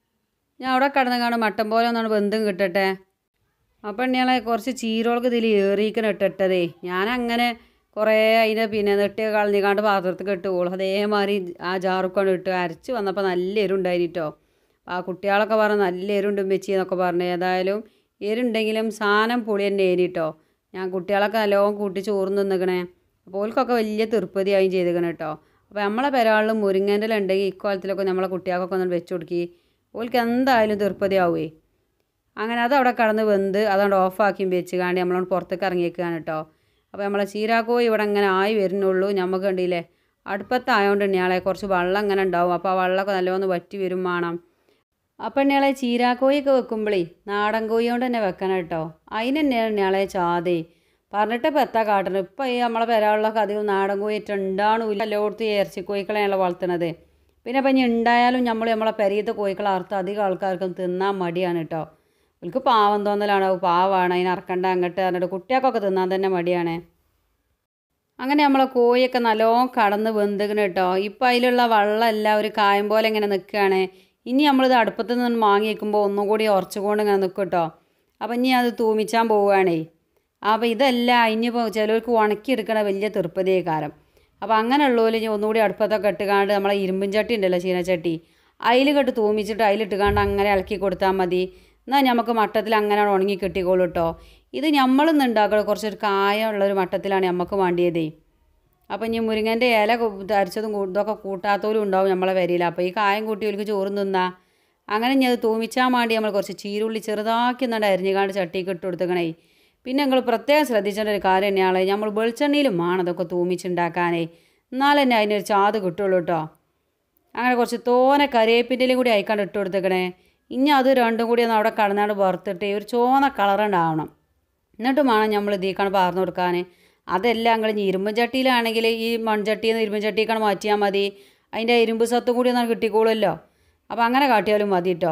A: ഞാൻ അവിടെ കിടന്ന് കാണും മട്ടൻ പോലെ ഒന്നാണ് ബന്ധം കിട്ടട്ടെ അപ്പം എണ്ണയാളെ കുറച്ച് ചീരോൾക്ക് ഇതിൽ ഏറിയിക്കണം ഇട്ടിട്ടതേ ഞാനങ്ങനെ കുറേ അതിൻ്റെ പിന്നെ നെട്ടിയൊക്കെ കളഞ്ഞിക്കാണ്ട് പാത്രത്തിൽ ഇട്ടുകോളും അതേമാതിരി ആ ജാറുക്കൊണ്ട് ഇട്ട് അരച്ച് വന്നപ്പോൾ നല്ല എരുണ്ടായിട്ടോ ആ കുട്ടികളൊക്കെ പറഞ്ഞ് നല്ല എരുണ്ട് വെച്ചി എന്നൊക്കെ പറഞ്ഞു ഏതായാലും എരുണ്ടെങ്കിലും സാധനം പുളി തന്നെ ഏരിട്ടോ ഞാൻ കുട്ടികളൊക്കെ നല്ലോണം കൂട്ടി ചോറ് നിന്നിക്കണേ അപ്പോൾ ഓൽക്കൊക്കെ വലിയ തീർപ്പതിയായും ചെയ്തിരിക്കണം കേട്ടോ അപ്പോൾ നമ്മളെ പെരാളിലും മുരിങ്ങേൻ്റെ ഉണ്ടെങ്കിൽ ഇക്കാലത്തിലൊക്കെ നമ്മളെ കുട്ടികൾക്കൊക്കെ ഒന്ന് വെച്ച് കൊടുക്കി ഓൽക്ക് എന്തായാലും തീർപ്പതിയാവുമേ അങ്ങനെ അത് അവിടെ കടന്ന് വെന്ത് അതുകൊണ്ട് ഓഫാക്കി വെച്ച് കാണ്ടി നമ്മളോട് പുറത്തേക്ക് ഇറങ്ങിയേക്കാണ് കേട്ടോ അപ്പോൾ നമ്മളെ ചീരാക്കോയി ഇവിടെ അങ്ങനെ ആയി വരുന്നുള്ളൂ നമുക്ക് കണ്ടില്ലേ അടുപ്പത്തായതുകൊണ്ട് തന്നെയാളെ കുറച്ച് വെള്ളം അങ്ങനെ ഉണ്ടാവും അപ്പോൾ ആ വെള്ളമൊക്കെ നല്ലോണം വറ്റി വരും വേണം അപ്പം എണ്ണയാളെ ചീരാക്കോയൊക്കെ വെക്കുമ്പോഴേ നാടൻ കോഴി കൊണ്ട് തന്നെ വെക്കണം കേട്ടോ അതിന് തന്നെയാണ് എണ്ണയാളെ ചാതേ പറഞ്ഞിട്ട് ഇപ്പം എത്താ കാട്ടണം ഇപ്പം ഈ നമ്മളെ പെരാളിലൊക്കെ അധികം നാടൻ കോഴി ഉണ്ടാണില്ല എല്ലായിടത്തും ഇറച്ചി കോഴിക്കളെയാണല്ലോ വളർത്തുന്നത് പിന്നെ ഇപ്പം ഇനി ഉണ്ടായാലും നമ്മൾ നമ്മളെ പെരീത്തെ കോഴിക്കളെ അറുത്ത് അധികം ആൾക്കാർക്കും തിന്നാൻ മടിയാണ് കേട്ടോ എനിക്ക് പാവം തോന്നലാണ് പാവാണ് അതിന് അറക്കണ്ട അങ്ങോട്ട് പറഞ്ഞിട്ട് കുട്ടികൾക്കൊക്കെ തിന്നാൻ തന്നെ മടിയാണ് അങ്ങനെ നമ്മളെ കോഴിയൊക്കെ നല്ലോണം കടന്ന് വെന്തിക്കണ് കേട്ടോ ഇപ്പം അതിലുള്ള വെള്ളമല്ല ഒരു കായം പോലെ ഇങ്ങനെ നിൽക്കുകയാണ് ഇനി നമ്മളിത് അടുപ്പത്ത് നിന്ന് വാങ്ങി വെക്കുമ്പോൾ ഒന്നും കൂടി ഉറച്ചുകൊണ്ട് ഇങ്ങനെ നിൽക്കും കേട്ടോ അപ്പം ഇനി അത് തൂമിച്ചാൻ പോവുകയാണേ അപ്പോൾ ഇതല്ല ഇനിയിപ്പോൾ ചിലർക്ക് ഉണക്കിയെടുക്കണ വലിയ തീർപ്പതിയെ കാരം അപ്പോൾ അങ്ങനെയുള്ളവർ ഇനി ഒന്നുകൂടി അടുപ്പത്തൊക്കെ ഇട്ടുകാണ്ട് നമ്മളെ ഇരുമ്പും ചട്ടി ഉണ്ടല്ലോ ചീനച്ചട്ടി അതിൽ കെട്ട് തൂമിച്ചിട്ട് അതിലിട്ടുകാണ്ട് അങ്ങനെ ഇളക്കി കൊടുത്താൽ മതി എന്നാൽ നമുക്ക് മട്ടത്തിൽ അങ്ങനെ ഉണങ്ങി കിട്ടിക്കോളൂ കേട്ടോ ഇത് നമ്മളിന്ന് ഉണ്ടാക്കുക കുറച്ചൊരു കായമുള്ളൊരു മട്ടത്തിലാണ് നമുക്ക് വേണ്ടിയതേ അപ്പോൾ ഇനി മുരിങ്ങൻ്റെ ഇല അരിച്ചതും കൂ- ഇതൊക്കെ കൂട്ടാത്തവരും ഉണ്ടാവും നമ്മളെ വരിയില്ല അപ്പോൾ ഈ കായം കൂട്ടി ഒലിക്ക് ചോറും തിന്നാ അങ്ങനെ ഇനി അത് തൂമിച്ചാൻ വേണ്ടി നമ്മൾ കുറച്ച് ചീരുള്ളി ചെറുതാക്കി ഒന്നുകൊണ്ട് അരിഞ്ഞുകാണ്ട് ചട്ടിക്ക് ഇട്ട് കൊടുത്തേക്കണേ പിന്നെ നിങ്ങൾ പ്രത്യേകം ശ്രദ്ധിക്കേണ്ട ഒരു കാര്യം തന്നെയാണ് നമ്മൾ വെളിച്ചെണ്ണയിലും വേണം അതൊക്കെ തൂമിച്ചുണ്ടാക്കാനേ എന്നാലും തന്നെ അതിനൊരു ചാത് കിട്ടുള്ളൂ കേട്ടോ അങ്ങനെ കുറച്ച് തോനെ കറിവേപ്പിൻ്റെലും കൂടി അയക്കാണ്ട് ഇട്ട് കൊടുത്തേക്കണേ ഇനി അത് രണ്ടും കൂടി ഒന്ന് അവിടെ കടന്നാണ്ട് വറുത്തിട്ട് ഒരു ചോന്ന കളറുണ്ടാവണം എന്നിട്ട് വേണം നമ്മൾ ഇതിക്കാണ് പാർന്നു കൊടുക്കാൻ അതെല്ലാം നിങ്ങൾ ഇനി ഇരുമ്പ് ചട്ടിയിലാണെങ്കിൽ ഈ മൺചട്ടിയിൽ നിന്ന് ഇരുമ്പ് ചട്ടിക്കാണ് മാറ്റിയാൽ മതി അതിൻ്റെ ഇരുമ്പ് സത്തും കൂടി ഒന്ന് കിട്ടിക്കോളുമല്ലോ അപ്പോൾ അങ്ങനെ കാട്ടിയാലും മതി കേട്ടോ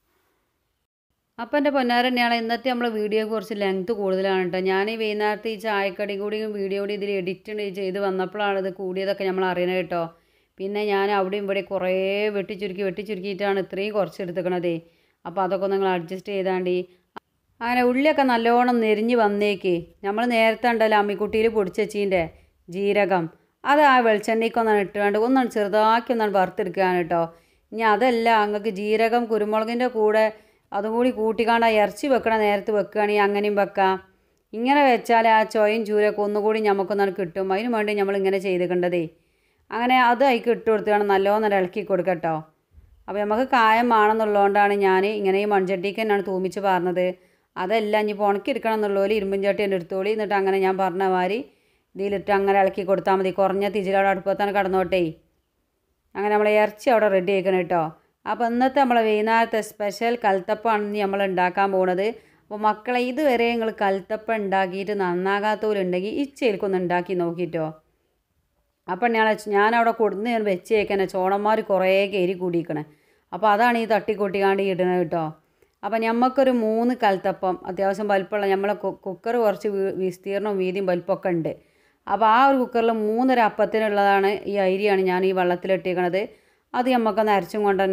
A: അപ്പം എൻ്റെ പൊന്നാരൻ തന്നെയാണ് ഇന്നത്തെ നമ്മൾ വീഡിയോ കുറച്ച് ലെങ്ത് കൂടുതലാണ് കേട്ടോ ഞാൻ ഈ വൈകുന്നേരത്തെ ഈ ചായക്കടി കൂടി വീഡിയോ കൂടി ഇതിൽ എഡിറ്റ് ചെയ്ത് വന്നപ്പോഴാണ് ഇത് കൂടിയതൊക്കെ നമ്മൾ അറിയണത് കേട്ടോ പിന്നെ ഞാൻ അവിടെയും ഇവിടെ കുറേ വെട്ടിച്ചുരുക്കി വെട്ടിച്ചുരുക്കിയിട്ടാണ് ഇത്രയും കുറച്ച് എടുത്തേക്കണതേ അപ്പോൾ അതൊക്കെ നിങ്ങൾ അഡ്ജസ്റ്റ് ചെയ്താണ്ടി അങ്ങനെ ഉള്ളിയൊക്കെ നല്ലോണം നെരിഞ്ഞ് വന്നേക്ക് നമ്മൾ നേരത്തെ ഉണ്ടല്ലോ അമ്മിക്കുട്ടിയിൽ പൊടിച്ചച്ചീൻ്റെ ജീരകം അത് ആ വെളിച്ചെണ്ണയ്ക്ക് ഒന്നാണ് ഇട്ടുകൊണ്ട് ഒന്നാണ് ചെറുതാക്കി ഒന്നാണ് വറുത്തെടുക്കുകയാണ് കേട്ടോ ഇനി അതല്ല അങ്ങക്ക് ജീരകം കുരുമുളകിൻ്റെ കൂടെ അതും കൂടി കൂട്ടിക്കാണ്ട് ആ ഇറച്ചി വെക്കണ നേരത്ത് വെക്കുകയാണെങ്കിൽ അങ്ങനെയും വെക്കാം ഇങ്ങനെ വെച്ചാൽ ആ ചോയും ചൂരൊക്കെ ഒന്നുകൂടി നമുക്കൊന്നാണ് കിട്ടും അതിന് വേണ്ടി നമ്മൾ ഇങ്ങനെ ചെയ്തേക്കേണ്ടതേ അങ്ങനെ അത് അതിക്ക് ഇട്ട് കൊടുത്തുകൊണ്ട് നല്ലോണം ഇളക്കി കൊടുക്കട്ടോ അപ്പോൾ നമുക്ക് കായം വേണമെന്നുള്ളതുകൊണ്ടാണ് ഞാൻ ഇങ്ങനെ ഈ മൺചട്ടിക്ക് തന്നെയാണ് തൂമിച്ച് പറഞ്ഞത് അതല്ല ഇനി ഇപ്പോൾ ഉണക്കിയെടുക്കണം എന്നുള്ളവർ ഇരുമ്പും ചട്ടി എൻ്റെ എടുത്തോളി എന്നിട്ട് അങ്ങനെ ഞാൻ പറഞ്ഞ മാതിരി ഇതിലിട്ട് അങ്ങനെ ഇളക്കി കൊടുത്താൽ മതി കുറഞ്ഞ തിജിലവിടെ അടുപ്പത്താണ് കടന്നോട്ടേ അങ്ങനെ നമ്മൾ ഇറച്ചി അവിടെ റെഡി ആക്കണം കേട്ടോ അപ്പോൾ ഇന്നത്തെ നമ്മളെ വൈകുന്നേരത്തെ സ്പെഷ്യൽ കൽത്തപ്പാണ് ഇനി നമ്മൾ ഉണ്ടാക്കാൻ പോകുന്നത് അപ്പോൾ മക്കളെ ഇതുവരെ നിങ്ങൾ കൽത്തപ്പ ഉണ്ടാക്കിയിട്ട് നന്നാകാത്തവരുണ്ടെങ്കിൽ ഇച്ചയിൽക്കൊന്ന് ഉണ്ടാക്കി നോക്കിയിട്ടോ അപ്പം ഞാൻ ഞാനവിടെ കൊടുന്ന് ഞാൻ വെച്ചേക്കണേ ചോണന്മാർ കുറേ കയറി കൂടിയിക്കണേ അപ്പോൾ അതാണ് ഈ തട്ടിക്കൊട്ടിക്കാണ്ട് ഇടണത് കേട്ടോ അപ്പം ഞമ്മക്കൊരു മൂന്ന് കൽത്തപ്പം അത്യാവശ്യം വലിപ്പമുള്ള നമ്മളെ കുക്കർ കുറച്ച് വീ- വിസ്തീർണവും വീതിയും വലിപ്പമൊക്കെ ഉണ്ട് അപ്പോൾ ആ ഒരു കുക്കറിൽ മൂന്നര അപ്പത്തിനുള്ളതാണ് ഈ അരിയാണ് ഞാൻ ഈ വെള്ളത്തിലിട്ടിരിക്കണത് അത് നമുക്കൊന്ന് അരച്ചും കൊണ്ടുവന്നാം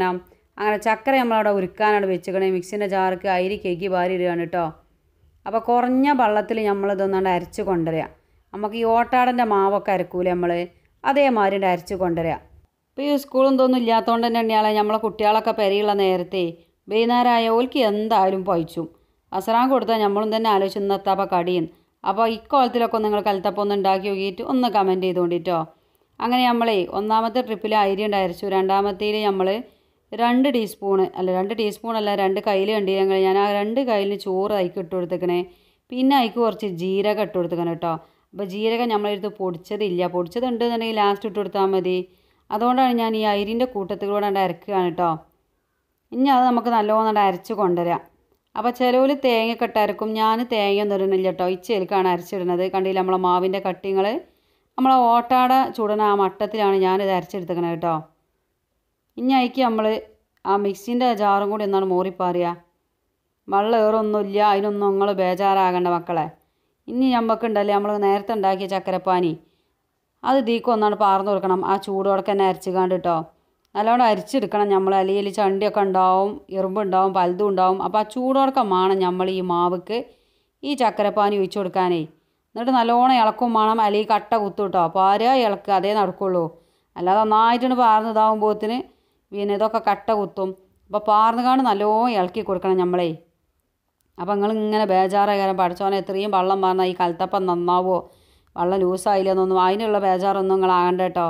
A: അങ്ങനെ ചക്കര നമ്മളവിടെ ഉരുക്കാനാണ് വെച്ചുക്കണേ മിക്സിൻ്റെ ജാർക്ക് അരി കേക്ക് വാരി ഇടുകയാണ് കേട്ടോ അപ്പോൾ കുറഞ്ഞ വെള്ളത്തിൽ നമ്മൾ ഇതൊന്നാണ്ട് അരച്ച് കൊണ്ടുവരിക നമുക്ക് ഈ ഓട്ടാടൻ്റെ മാവൊക്കെ അരക്കൂലേ നമ്മൾ അതേമാതിരി അരച്ച് കൊണ്ടുവരിക ഇപ്പോൾ ഈ സ്കൂളും ഇതൊന്നും ഇല്ലാത്തതുകൊണ്ട് തന്നെ തന്നെയാണ് നമ്മളെ കുട്ടികളൊക്കെ പെരയുള്ള നേരത്തെ വൈകുന്നേരമായ ഓൽക്ക് എന്തായാലും പഴിച്ചും അസറാൻ കൊടുത്താൽ നമ്മളും തന്നെ ആലോചിച്ച് ഇന്നത്താപ്പോൾ കടിയും അപ്പോൾ ഇക്കോലത്തിലൊക്കെ നിങ്ങൾ കലത്തപ്പം ഒന്ന് ഉണ്ടാക്കി നോക്കിയിട്ട് ഒന്ന് കമൻറ്റ് ചെയ്തുകൊണ്ടിട്ടോ അങ്ങനെ നമ്മളേ ഒന്നാമത്തെ ട്രിപ്പിൽ അരി ഉണ്ട് അരച്ചു രണ്ടാമത്തേൽ നമ്മൾ രണ്ട് ടീസ്പൂണ് അല്ല രണ്ട് ടീസ്പൂൺ അല്ല രണ്ട് കയ്യിൽ കണ്ടില്ലെങ്കിൽ ഞാൻ ആ രണ്ട് കയ്യിൽ ചോറ് അയക്ക് ഇട്ട് കൊടുത്തേക്കണേ പിന്നെ അയക്ക് കുറച്ച് ജീരകം ഇട്ട് കൊടുത്തേക്കണം കേട്ടോ അപ്പോൾ ജീരകം നമ്മളെടുത്ത് പൊടിച്ചതില്ല പൊടിച്ചതുണ്ട് എന്നുണ്ടെങ്കിൽ ലാസ്റ്റ് ഇട്ട് കൊടുത്താൽ മതി അതുകൊണ്ടാണ് ഞാൻ ഈ അരിൻ്റെ കൂട്ടത്തിലൂടെ കണ്ട് അരക്കുകയാണ് കേട്ടോ ഇനി അത് നമുക്ക് നല്ലോണം അരച്ച് കൊണ്ടുവരാം അപ്പോൾ ചിലവിൽ തേങ്ങയൊക്കെ ഇട്ട് അരക്കും ഞാൻ തേങ്ങ ഇടുന്നില്ല കേട്ടോ ഇച്ചയിലേക്കാണ് അരച്ചിടുന്നത് കണ്ടില്ല നമ്മളെ മാവിൻ്റെ കട്ടിങ്ങൾ നമ്മളെ ഓട്ടാട ചുടണ ആ മട്ടത്തിലാണ് ഞാനിത് അരച്ചെടുത്തേക്കണത് കേട്ടോ ഇനി അതിക്ക് നമ്മൾ ആ മിക്സിൻ്റെ ജാറും കൂടി ഒന്നാണ് മോറിപ്പാറിയ വെള്ളം ഏറൊന്നുമില്ല അതിനൊന്നും നിങ്ങൾ ബേജാറാകണ്ട മക്കളെ ഇനി ഞമ്മക്കുണ്ടല്ലേ നമ്മൾ നേരത്തെ ഉണ്ടാക്കിയ ചക്കരപ്പാനി അത് ദീക്ക് ഒന്നാണ് പാർന്നു കൊടുക്കണം ആ ചൂടോടൊക്കെ തന്നെ അരച്ചുകാണ്ട് കേട്ടോ നല്ലോണം അരിച്ചെടുക്കണം നമ്മൾ അല്ലെങ്കിൽ ചണ്ടിയൊക്കെ ഉണ്ടാവും എറുമ്പുണ്ടാവും പലതും ഉണ്ടാവും അപ്പോൾ ആ ചൂടോടൊക്കെ വേണം നമ്മൾ ഈ മാവുക്ക് ഈ ചക്കരപ്പാനി ഒഴിച്ചു കൊടുക്കാനേ എന്നിട്ട് നല്ലോണം ഇളക്കും വേണം അല്ലെങ്കിൽ കട്ട കുത്തും കേട്ടോ അപ്പോൾ ആരാ ഇളക്കുക അതേ നടക്കുള്ളൂ അല്ലാതെ നന്നായിട്ടാണ് പാർന്നതാവുമ്പോഴത്തിന് പിന്നെ ഇതൊക്കെ കട്ട കുത്തും അപ്പോൾ പാർന്നുകാണ്ട് നല്ലോണം ഇളക്കി കൊടുക്കണം നമ്മളേ അപ്പോൾ നിങ്ങൾ ഇങ്ങനെ ബേജാറായ കാര്യം പഠിച്ചോനെ എത്രയും വെള്ളം പറഞ്ഞാൽ ഈ കലത്തപ്പം നന്നാവോ വെള്ളം ലൂസായില്ലെന്നൊന്നും അതിനുള്ള ബേജാറൊന്നും നിങ്ങൾ ആകണ്ട കേട്ടോ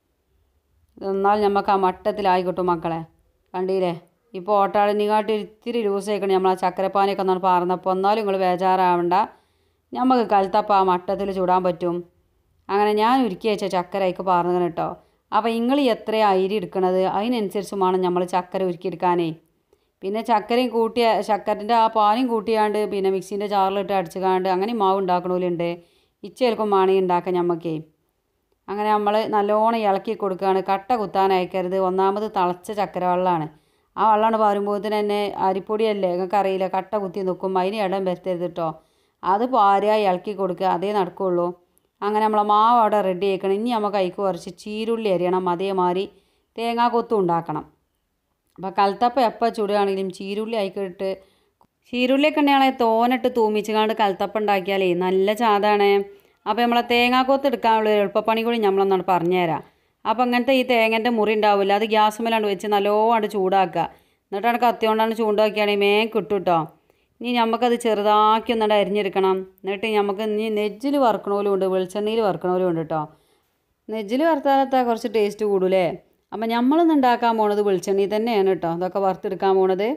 A: എന്നാൽ നമുക്ക് ആ മട്ടത്തിലായി കിട്ടും മക്കളെ കണ്ടില്ലേ ഇപ്പോൾ ഓട്ടാടിനെക്കാട്ടി ഇത്തിരി ലൂസ് ആയിക്കണം നമ്മൾ ആ ചക്കരപ്പാനിയൊക്കെ ഒന്നാണ് പാർന്നപ്പോൾ എന്നാലും നിങ്ങൾ ബേജാറാവണ്ട നമുക്ക് കലത്തപ്പം ആ മട്ടത്തിൽ ചൂടാൻ പറ്റും അങ്ങനെ ഞാൻ ഉരുക്കി വെച്ച ചക്കര അതിക്ക് പാർന്നു കേട്ടോ അപ്പോൾ നിങ്ങൾ എത്ര അരി എടുക്കണത് അതിനനുസരിച്ച് വേണം നമ്മൾ ചക്കര ഉരുക്കിയെടുക്കാനേ പിന്നെ ചക്കരയും കൂട്ടിയ ചക്കരൻ്റെ ആ പാലും കൂട്ടിയാണ്ട് പിന്നെ മിക്സീൻ്റെ ജാറിലിട്ട് അടിച്ചുകാണ്ട് അങ്ങനെ മാവ് ഉണ്ടാക്കണോലുണ്ട് ഇച്ചേൽക്കും മാണി ഉണ്ടാക്കാം ഞമ്മക്കേ അങ്ങനെ നമ്മൾ നല്ലോണം ഇളക്കി കൊടുക്കുകയാണ് കട്ട കുത്താൻ അയക്കരുത് ഒന്നാമത് തിളച്ച ചക്കര വെള്ളമാണ് ആ വെള്ളമാണ് പാരുമ്പോഴത്തിന് തന്നെ അരിപ്പൊടിയല്ലേ നിങ്ങൾക്ക് അറിയില്ല കട്ട കുത്തി നിൽക്കും അതിന് ഇടം വരുത്തരുത് കേട്ടോ അത് പാരുക ഇളക്കി കൊടുക്കുക അതേ നടക്കുള്ളൂ അങ്ങനെ നമ്മളെ മാവ് അവിടെ റെഡി ആക്കണം ഇനി നമുക്ക് അതിക്ക് കുറച്ച് ചീരുള്ളി അരിയണം അതേമാതിരി തേങ്ങാ കൊത്തും ഉണ്ടാക്കണം അപ്പോൾ കലത്തപ്പം എപ്പോൾ ചുടുകയാണെങ്കിലും ചീരുള്ളി ആയിക്കിട്ട് ചീരുള്ളിയൊക്കെ ഉണ്ടെങ്കിൽ തോനിട്ട് തൂമിച്ചുകൊണ്ട് കലത്തപ്പം ഉണ്ടാക്കിയാലേ നല്ല ചാതാണ് അപ്പോൾ നമ്മളെ തേങ്ങാക്കൊത്ത് എടുക്കാനുള്ള ഒരു എളുപ്പപ്പണി കൂടി നമ്മളൊന്നാണ് പറഞ്ഞുതരാം അപ്പോൾ അങ്ങനത്തെ ഈ തേങ്ങൻ്റെ മുറി ഉണ്ടാവില്ല അത് ഗ്യാസ് മേലാണ്ട് വെച്ച് നല്ലോണം ചൂടാക്കുക എന്നിട്ടാണ് കത്തി കൊണ്ടാണ് ചൂണ്ടാക്കിയാണെങ്കിൽ മേൻ കിട്ടും കേട്ടോ ഇനി നമുക്കത് ചെറുതാക്കി ഒന്നാണ്ട് അരിഞ്ഞെടുക്കണം എന്നിട്ട് നമുക്ക് ഇനി നെജ്ജിൽ വറുക്കണോലും ഉണ്ട് വെളിച്ചെണ്ണയിൽ വറുക്കണോലും ഉണ്ട് കേട്ടോ നെജ്ജിൽ വറുത്താലത്താ കുറച്ച് ടേസ്റ്റ് കൂടൂലേ അപ്പം നമ്മളിന്ന് ഉണ്ടാക്കാൻ പോണത് വെളിച്ചെണ്ണയിൽ തന്നെയാണ് കേട്ടോ അതൊക്കെ വറുത്തെടുക്കാൻ പോണത്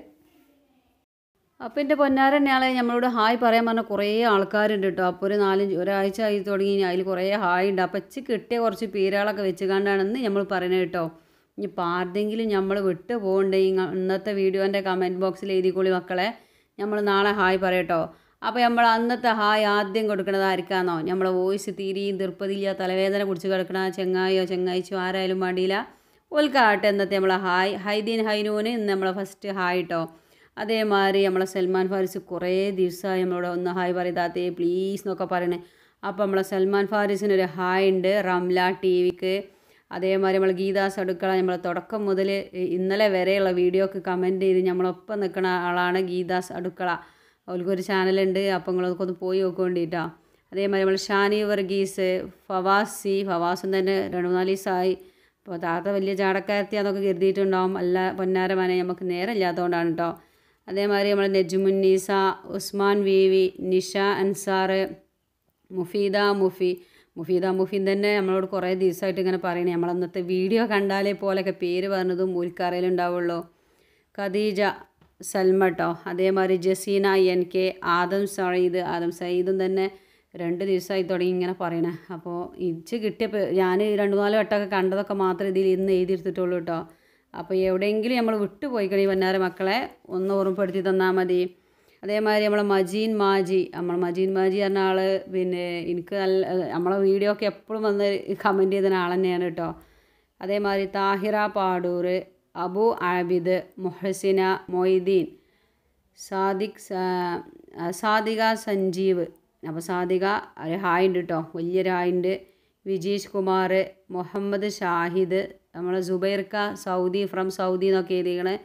A: അപ്പം എൻ്റെ പൊന്നാരന്നെയാളെ നമ്മളോട് ഹായ് പറയാൻ പറഞ്ഞ കുറേ ആൾക്കാരുണ്ട് കേട്ടോ അപ്പോൾ ഒരു നാലഞ്ച് ഒരാഴ്ച ആയി തുടങ്ങി അതിൽ കുറേ ഹായ് ഉണ്ട് അപ്പം ഇച്ച് കിട്ടിയ കുറച്ച് പീരകളൊക്കെ വെച്ച് കണ്ടാണെന്ന് നമ്മൾ പറയുന്നത് കേട്ടോ ഇനിയിപ്പോൾ ആരുടെങ്കിലും നമ്മൾ വിട്ട് പോകണ്ടെങ്കിൽ ഇന്നത്തെ വീഡിയോൻ്റെ കമൻറ്റ് ബോക്സിൽ എഴുതിക്കോളി മക്കളെ നമ്മൾ നാളെ ഹായ് പറയട്ടോ അപ്പോൾ നമ്മൾ അന്നത്തെ ഹായ് ആദ്യം കൊടുക്കണത് ആർക്കാന്നോ നമ്മളെ വോയിസ് തീരെയും തീർപ്പതില്ല തലവേദന പിടിച്ച് കിടക്കണ ചെങ്ങായിയോ ചെങ്ങായിച്ചോ ആരായാലും വേണ്ടിയില്ല ഓൽക്കാട്ടെ എന്നത്തെ നമ്മളെ ഹായ് ഹൈദീൻ ഹൈനൂന് ഇന്ന് നമ്മളെ ഫസ്റ്റ് ഹായ് കേട്ടോ അതേമാതിരി നമ്മളെ സൽമാൻ ഫാരിസ് കുറേ ദിവസമായി നമ്മളോട് ഒന്ന് ഹായ് പറയതാത്തേ പ്ലീസ് എന്നൊക്കെ പറയണേ അപ്പോൾ നമ്മളെ സൽമാൻ ഫാരിസിനൊരു ഹായ് ഉണ്ട് റംല ടി വിക്ക് അതേമാതിരി നമ്മൾ ഗീതാസ് അടുക്കള നമ്മൾ തുടക്കം മുതൽ ഇന്നലെ വരെയുള്ള വീഡിയോക്ക് കമൻറ്റ് ചെയ്ത് നമ്മളൊപ്പം നിൽക്കുന്ന ആളാണ് ഗീതാസ് അടുക്കള അവൾക്കൊരു ചാനലുണ്ട് അപ്പോൾ നിങ്ങളൊക്കെ ഒന്ന് പോയി നോക്കേണ്ടിട്ടോ അതേമാതിരി നമ്മൾ ഷാനി വർഗീസ് ഫവാസി ഫവാസും തന്നെ രണ്ട് മൂന്നാല് ദിവസമായി അപ്പോൾ താത്ത വലിയ ചാടക്കാരത്തിയാന്നൊക്കെ കരുതിയിട്ടുണ്ടാവും അല്ല പൊന്നാരമാനെ നമുക്ക് നേരമില്ലാത്തതുകൊണ്ടാണ് കേട്ടോ അതേമാതിരി നമ്മൾ നെജുമുന്നീസ ഉസ്മാൻ വീവി നിഷ അൻസാർ മുഫീദ മുഫി മുഫീദ മുഫീൻ തന്നെ നമ്മളോട് കുറേ ദിവസമായിട്ട് ഇങ്ങനെ പറയണേ നമ്മൾ അന്നത്തെ വീഡിയോ കണ്ടാലേ പോലെയൊക്കെ പേര് പറഞ്ഞതും മൂൽക്കറയിലുണ്ടാവുള്ളൂ ഖദീജ സൽമ കേട്ടോ അതേമാതിരി ജസീന എൻ കെ ആദം സയ്യിദ് ആദം സയ്യിദും തന്നെ രണ്ട് ദിവസമായി തുടങ്ങി ഇങ്ങനെ പറയണേ അപ്പോൾ ഇച്ച് കിട്ടിയപ്പോൾ ഞാൻ രണ്ട് മൂന്നാല് വട്ടമൊക്കെ കണ്ടതൊക്കെ മാത്രമേ ഇതിൽ ഇന്ന് എഴുതിയെടുത്തിട്ടുള്ളൂ കേട്ടോ അപ്പോൾ എവിടെയെങ്കിലും നമ്മൾ വിട്ടുപോയി കഴിഞ്ഞ വന്നാര മക്കളെ ഒന്ന് ഓർമ്മപ്പെടുത്തി തന്നാൽ മതി അതേമാതിരി നമ്മളെ മജീൻ മാജി നമ്മൾ മജീൻ മാജി പറഞ്ഞ ആൾ പിന്നെ എനിക്ക് നല്ല നമ്മളെ വീഡിയോ ഒക്കെ എപ്പോഴും വന്ന് കമൻറ്റ് ചെയ്ത ആൾ തന്നെയാണ് കേട്ടോ അതേമാതിരി താഹിറ പാടൂർ അബു ആബിദ് മുഹസിന മൊയ്തീൻ സാദിഖ് സാദിക സഞ്ജീവ് അപ്പോൾ സാദിക ഒരു ഹായ് ഉണ്ട് കേട്ടോ വലിയൊരു ഹായ് ഉണ്ട് വിജീഷ് കുമാർ മുഹമ്മദ് ഷാഹിദ് നമ്മളെ സുബൈർക്ക സൗദി ഫ്രം സൗദി എന്നൊക്കെ എഴുതിക്കണേ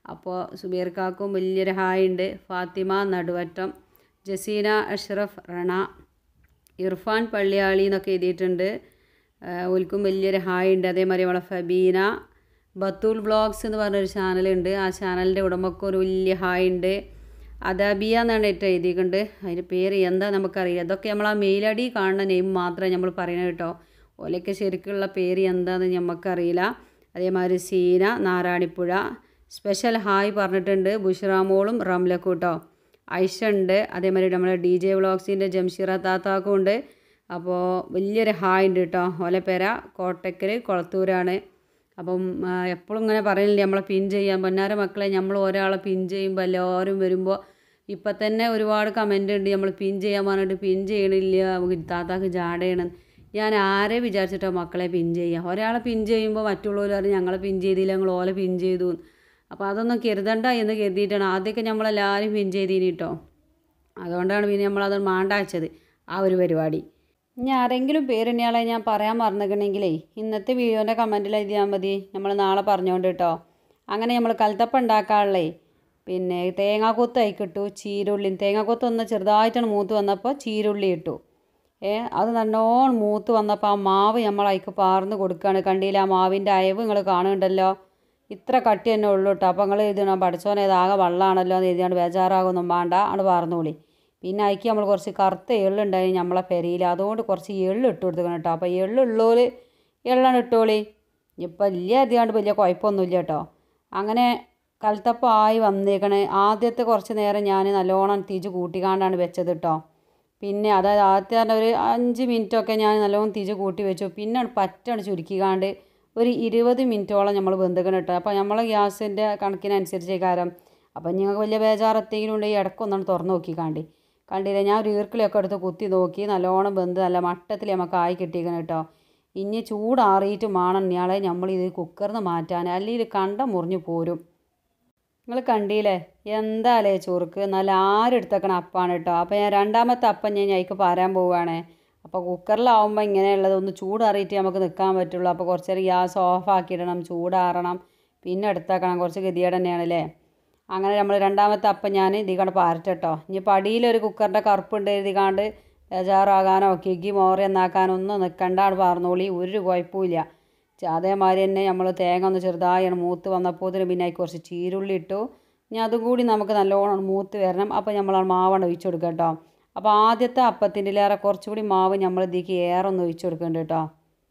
A: അപ്പോൾ സുബീർക്കാക്കും വലിയൊരു ഹായ് ഉണ്ട് ഫാത്തിമ നടുവറ്റം ജസീന അഷ്റഫ് റണ ഇർഫാൻ പള്ളിയാളി എന്നൊക്കെ എഴുതിയിട്ടുണ്ട് ഓൽക്കും വലിയൊരു ഹായ് ഉണ്ട് അതേമാതിരി നമ്മളെ ഫബീന ബത്തൂൽ ബ്ലോഗ്സ് എന്ന് പറഞ്ഞൊരു ചാനലുണ്ട് ആ ചാനലിൻ്റെ ഉടമക്കും ഒരു വലിയ ഹായ് ഉണ്ട് അദാബിയ എന്നാണ് ഏറ്റവും എഴുതിയിട്ടുണ്ട് അതിൻ്റെ പേര് എന്താ നമുക്കറിയില്ല അതൊക്കെ നമ്മൾ ആ മെയിൽ ഐ ഡി കാണുന്ന നെയിം മാത്രമേ നമ്മൾ പറയുന്നത് കേട്ടോ ഓലൊക്കെ ശരിക്കുള്ള പേര് എന്താണെന്ന് നമുക്കറിയില്ല അതേമാതിരി സീന നാരായണിപ്പുഴ സ്പെഷ്യൽ ഹായ് പറഞ്ഞിട്ടുണ്ട് ബുഷ്റാമോളും റംലക്കും കേട്ടോ ഐഷ ഉണ്ട് അതേമാതിരി നമ്മളെ ഡി ജെ വ്ളോഗ്സിൻ്റെ ജംഷീറ താത്താക്കും ഉണ്ട് അപ്പോൾ വലിയൊരു ഹായ് ഉണ്ട് കേട്ടോ ഓലപ്പേര കോട്ടക്കൽ കൊളത്തൂരാണ് അപ്പം എപ്പോഴും ഇങ്ങനെ പറയലില്ലേ നമ്മളെ പിൻ ചെയ്യാൻ പൊന്നാര മക്കളെ നമ്മൾ ഒരാളെ പിൻ ചെയ്യുമ്പോൾ എല്ലാവരും വരുമ്പോൾ ഇപ്പം തന്നെ ഒരുപാട് കമൻ്റ് ഉണ്ട് നമ്മൾ പിൻ ചെയ്യാൻ പറഞ്ഞിട്ട് പിൻ ചെയ്യണില്ല നമുക്ക് താത്താക്ക് ജാടയാണ് ഞാൻ ആരെ വിചാരിച്ചിട്ടോ മക്കളെ പിൻ ചെയ്യാം ഒരാളെ പിൻ ചെയ്യുമ്പോൾ മറ്റുള്ളവർ പറയും ഞങ്ങളെ പിൻ ചെയ്തില്ല ഞങ്ങൾ ഓലെ പിൻ ചെയ്തു അപ്പോൾ അതൊന്നും കരുതണ്ട എന്ന് കരുതിയിട്ടാണ് ആദ്യമൊക്കെ നമ്മളെല്ലാവരും പിൻ ചെയ്തീനി കേട്ടോ അതുകൊണ്ടാണ് പിന്നെ നമ്മളത് മാണ്ടാച്ചത് ആ ഒരു പരിപാടി ഇനി ആരെങ്കിലും പേരിനയാളെ ഞാൻ പറയാൻ മറന്നിക്കണമെങ്കിലേ ഇന്നത്തെ വീഡിയോൻ്റെ കമൻറ്റിൽ എഴുതിയാൽ മതി നമ്മൾ നാളെ പറഞ്ഞുകൊണ്ട് കേട്ടോ അങ്ങനെ നമ്മൾ കൽത്തപ്പ ഉണ്ടാക്കാനുള്ളേ പിന്നെ തേങ്ങാക്കൊത്ത് അയക്കിട്ടു ചീരുള്ളി തേങ്ങാക്കൊത്ത് ഒന്ന് ചെറുതായിട്ടാണ് മൂത്ത് വന്നപ്പോൾ ചീരുള്ളി ഇട്ടു ഏ അത് നല്ലോണം മൂത്ത് വന്നപ്പോൾ ആ മാവ് നമ്മൾ അതിക്ക് പാർന്ന് കൊടുക്കുകയാണ് കണ്ടില്ല ആ മാവിൻ്റെ അയവ് നിങ്ങൾ കാണുന്നുണ്ടല്ലോ ഇത്ര കട്ടി തന്നെ ഉള്ളൂ കേട്ടോ അപ്പോൾ നിങ്ങൾ എഴുതണം പഠിച്ചോനെ ഇതാകെ വെള്ളമാണല്ലോ എന്ന് എഴുതിയാണ്ട് ബേജാറാകൊന്നും വേണ്ട ആണ് പാർന്നോളി പിന്നെ അതിക്ക് നമ്മൾ കുറച്ച് കറുത്ത എള്ളുണ്ടായി നമ്മളെ പെരയിൽ അതുകൊണ്ട് കുറച്ച് എള്ള് ഇട്ട് കൊടുക്കണം കേട്ടോ അപ്പോൾ എള്ളുള്ളോൽ എള്ളാണ് ഇട്ടോളി ഇപ്പം വലിയ അധികമാണ്ട് വലിയ കുഴപ്പമൊന്നുമില്ല കേട്ടോ അങ്ങനെ കൽത്തപ്പമായി വന്നേക്കണേ ആദ്യത്തെ കുറച്ച് നേരം ഞാൻ നല്ലോണം തിരിച്ച് കൂട്ടിക്കാണ്ടാണ് വെച്ചത് കേട്ടോ പിന്നെ അതായത് ആദ്യത്തെ തന്നെ ഒരു അഞ്ച് മിനിറ്റൊക്കെ ഞാൻ നല്ലോണം തിരിച്ച് കൂട്ടി വെച്ചു പിന്നെ പറ്റാണ് ചുരുക്കിക്കാണ്ട് ഒരു ഇരുപത് മിനിറ്റോളം നമ്മൾ വെന്തുക്കണം കേട്ടോ അപ്പോൾ നമ്മളെ ഗ്യാസിൻ്റെ കണക്കിനനുസരിച്ച് കാരം അപ്പം നിങ്ങൾക്ക് വലിയ ബേജാറത്തെങ്കിലും ഉണ്ടെങ്കിൽ ഇടയ്ക്കൊന്നാണ് തുറന്ന് നോക്കിക്കാണ്ടി കണ്ടില്ല ഞാൻ ഒരു ഈർക്കിളിയൊക്കെ എടുത്ത് കുത്തി നോക്കി നല്ലോണം വെന്ത് നല്ല മട്ടത്തിൽ നമുക്ക് ആയി കിട്ടിയിരിക്കണം കേട്ടോ ഇനി ചൂടാറിയിട്ട് വേണം ഇയാളെ നമ്മൾ ഇത് കുക്കറിൽ നിന്ന് മാറ്റാൻ അല്ലെങ്കിൽ കണ്ടം മുറിഞ്ഞു പോരും നിങ്ങൾ കണ്ടില്ലേ എന്താലേ ചുറുക്ക് നല്ല ആരെടുത്തേക്കണ അപ്പാണ് കേട്ടോ അപ്പോൾ ഞാൻ രണ്ടാമത്തെ അപ്പം ഞാൻ അതിക്ക് പാരാൻ പോവുകയാണ് അപ്പോൾ കുക്കറിലാവുമ്പോൾ ഇങ്ങനെയുള്ളത് ഒന്ന് ചൂടാറിയിട്ട് നമുക്ക് നിൽക്കാൻ പറ്റുള്ളൂ അപ്പോൾ കുറച്ച് നേരം ഗ്യാസ് ഓഫ് ആക്കിയിടണം ചൂടാറണം പിന്നെ എടുത്തേക്കണം കുറച്ച് ഗതികേട് തന്നെയാണല്ലേ അങ്ങനെ നമ്മൾ രണ്ടാമത്തെ അപ്പം ഞാൻ ഇതിൽ കണ്ട് പാരട്ടോ ഇനി പടിയിലൊരു കുക്കറിൻ്റെ കറുപ്പുണ്ട് എഴുതിക്കാണ്ട് ബേജാറാകാനോ കിഗി മോറി എന്നാക്കാനോ ഒന്നും നിൽക്കണ്ടാണ് പാർന്നോളി ഒരു കുഴപ്പമില്ല അതേമാതിരി തന്നെ നമ്മൾ തേങ്ങ ഒന്ന് ചെറുതായാണ് മൂത്ത് വന്നപ്പോഴത്തേനും പിന്നെ അതിൽ കുറച്ച് ചീരുള്ളി ഇട്ടു ഇനി അതും കൂടി നമുക്ക് നല്ലോണം മൂത്ത് വരണം അപ്പോൾ നമ്മൾ ആ മാവാണ് ഒഴിച്ചു കൊടുക്കുക കേട്ടോ അപ്പോൾ ആദ്യത്തെ അപ്പത്തിൻ്റെ ലേറെ കുറച്ചുകൂടി മാവ് നമ്മൾ ഇതിലേക്ക് ഏറെ ഒന്ന് ഒഴിച്ചു കൊടുക്കുന്നുണ്ട് കേട്ടോ